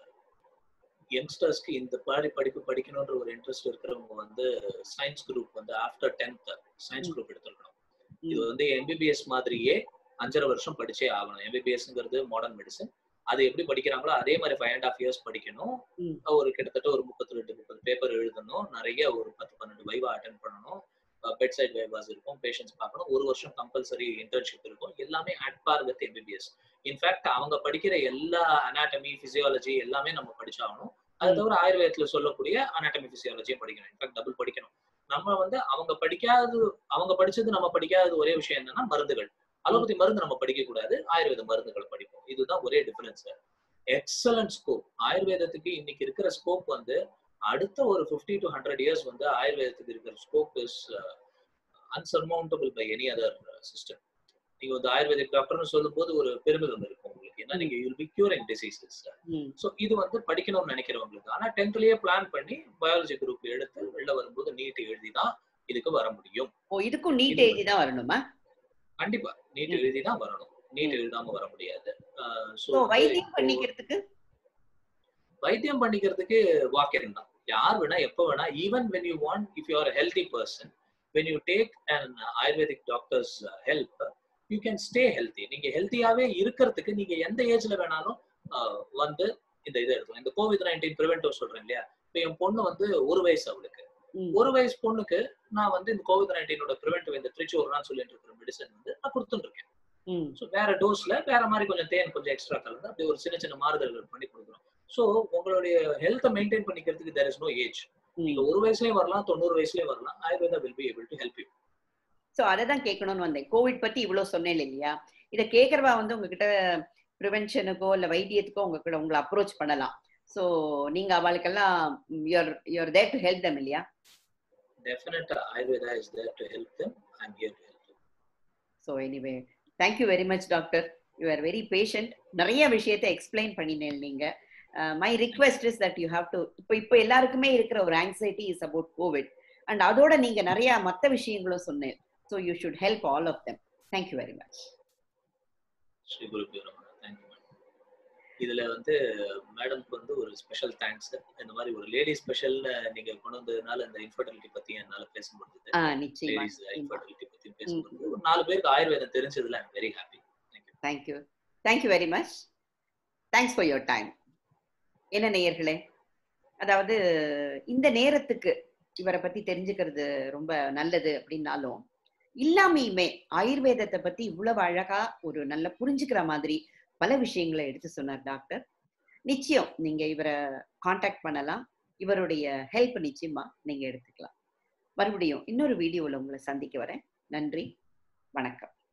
யங்ஸ்டர்ஸ்க்கு இந்த மாதிரி படிப்பு படிக்கணுன்ற ஒரு இன்ட்ரெஸ்ட் இருக்கிறவங்க வந்து சயின்ஸ் குரூப் வந்து ஆஃப்டர் டென்த் சயின்ஸ் குரூப் எடுத்துருக்கணும் இது வந்து எம்பிபிஎஸ் மாதிரியே அஞ்சரை வருஷம் படிச்சே ஆகணும் எம்பிபிஎஸ்ங்கிறது மாடர்ன் மெடிசன் அது எப்படி படிக்கிறாங்களோ அதே மாதிரி ஃபைவ் அண்ட் ஆஃப் இயர்ஸ் படிக்கணும் ம். ஒரு கிட்டத்தட்ட ஒரு முப்பத்தி ரெண்டு முப்பது பேப்பர் எழுதணும் நிறைய ஒரு பத்து பன்னெண்டு வைவா அட்டன் பண்ணணும் பெட் சைட் வைவாஸ் இருக்கும் பேஷண்ட்ஸ் பார்க்கணும் ஒரு வருஷம் கம்பல்சரி இன்டர்ன்ஷிப் இருக்கும் எல்லாமே at par with MBBS in fact அவங்க படிக்கிற எல்லா அனாட்டமி பிசியாலஜி எல்லாமே நம்ம படிச்சாகணும் அது ம். தவிர ஆயுர்வேதத்துல சொல்லக்கூடிய அனாட்டமி பிசியாலஜியும் படிக்கணும் இன்ஃபேக்ட் டபுள் படிக்கணும் நம்ம வந்து அவங்க படிக்காதது அவங்க படிச்சது நம்ம படிக்காதது ஒரே விஷயம் என்னன்னா மருந்துகள் அலோபதி மருந்து நம்ம படிக்க கூடாது ஆயுர்வேத மருந்துகள் படிப்போம் இதுதான் ஒரே டிஃபரன்ஸ் எக்ஸலன்ட் ஸ்கோப் ஆயுர்வேதத்துக்கு இன்னைக்கு இருக்கிற ஸ்கோப் வந்து அடுத்த ஒரு 50 டு ஹண்ட்ரட் இயர்ஸ் வந்து ஆயுர்வேதத்துக்கு இருக்கிற scope is unsurmountable by any other system நீங்க வந்து ஆயுர்வேதிக் டாக்டர்னு சொல்லும்போது ஒரு பெருமிதம் இருக்கும் உங்களுக்கு ஏன்னா நீங்க you'll be curing diseases hmm, so இது வந்து படிக்கணும்னு நினைக்கிறவங்களுக்கு ஆனா டென்த்லயே பிளான் பண்ணி பயாலஜி குரூப் எடுத்து வெளில வரும்போது நீட் எழுதி தான் இதுக்கு வர முடியும் ஓ இதுக்கும் நீட் இது- எழுதி தான் வரணுமா கண்டிப்பா நீட் ம். எழுதி தான் வரணும் நீட் ம். எழுதாம வர முடியாது ஸோ சோ வைத்தியம் பண்ணிக்கிறதுக்கு வைத்தியம் பண்ணிக்கிறதுக்கு வாக்கியம் தான் யார் வேணா எப்ப வேணா even when you want if you are healthy person when you take an ayurvedic doctor's help you can stay healthy நீங்க ஹெல்த்தியாவே இருக்கிறதுக்கு நீங்க எந்த ஏஜ்ல வேணாலும் ஆஹ், வந்து இந்த இதை எடுக்கலாம் இந்த கோவிட் நைன்டீன் ப்ரிவென்டிவ் சொல்றேன் இல்லையா இப்போ என் பொண்ணு வந்து ஒரு வயசு அவளுக்கு ம், ஒரு வயசு பொண்ணுக்கு நான் வந்து இந்த கோவிட் நைன்டீனோட ப்ரிவென்டிவ் இந்த திருச்சூர்லாம் சொல்லிட்டு இருக்கிற மெடிசன் வந்து நான் கொடுத்துட்டு இருக்கேன் ம், ஸோ வேற டோஸ்ல வேற மாதிரி கொஞ்சம் தேன் கொஞ்சம் எக்ஸ்ட்ரா கலந்து அப்படி ஒரு சின்ன சின்ன மாறுதல்கள் பண்ணி கொடுக்குறோம் சோ உங்களுடைய ஹெல்த்தை மெயின்டைன் பண்ணிக்கிறதுக்கு தேர் இஸ் நோ ஏஜ் நீங்க ஒரு வயசுலயும் வரலாம் தொண்ணூறு வயசுலயும் வரலாம் Ayurveda will be able to help you so அதை தான் கேட்கணும்னு வந்தேன் கோவிட் பத்தி இவ்வளவு சொன்னேன் இல்லையா இதை கேட்கறவா வந்து உங்ககிட்ட ப்ரிவென்ஷனுக்கோ இல்ல வைத்தியத்துக்கோ உங்ககிட்ட உங்களை அப்ரோச் பண்ணலாம் சோ நீங்க அவளுக்கெல்லாம் you are you are there to help them இல்லையா definitely Ayurveda is there to help them I am here to help them so anyway thank you very much doctor you are very patient நிறைய விஷயத்தை எக்ஸ்பிளைன் பண்ணினேன் நீங்க my request is that you have to இப்போ இப்போ எல்லாருக்குமே இருக்கிற ஒரு anxiety is about Covid and அதோட நீங்க நிறைய மற்ற விஷயங்களும் சொன்னேன் so you should help all of them thank you very much Shri Guru thank you madam இதுல வந்து மேடம்க்கு வந்து ஒரு ஸ்பெஷல் தேங்க்ஸ் இந்த மாதிரி ஒரு லேடி ஸ்பெஷல் நீங்க கொண்டு வந்ததுனால இந்த இன்ஃபர்டிலிட்டி பத்தி என்னால பேச முடிஞ்சது ஆ நிச்சயமா லேடிஸ் இன்ஃபர்டிலிட்டி பத்தி பேச முடிஞ்சது ஒரு நாலு பேருக்கு ஆயுர்வேதம் தெரிஞ்சதுல I'm very happy thank you thank you very much thanks for your time என்ன நேயர்களே அதாவது இந்த நேரத்துக்கு இவரை பத்தி தெரிஞ்சுக்கிறது ரொம்ப நல்லது அப்படின்னாலும் இல்லாமையுமே ஆயுர்வேதத்தை பத்தி இவ்வளவு அழகா ஒரு நல்ல புரிஞ்சுக்கிற மாதிரி பல விஷயங்களை எடுத்து சொன்னார் டாக்டர் நிச்சயம் நீங்க இவரை காண்டாக்ட் பண்ணலாம் இவருடைய ஹெல்ப் நிச்சயமா நீங்க எடுத்துக்கலாம் மறுபடியும் இன்னொரு வீடியோவில் உங்களை சந்திக்க வரேன் நன்றி வணக்கம்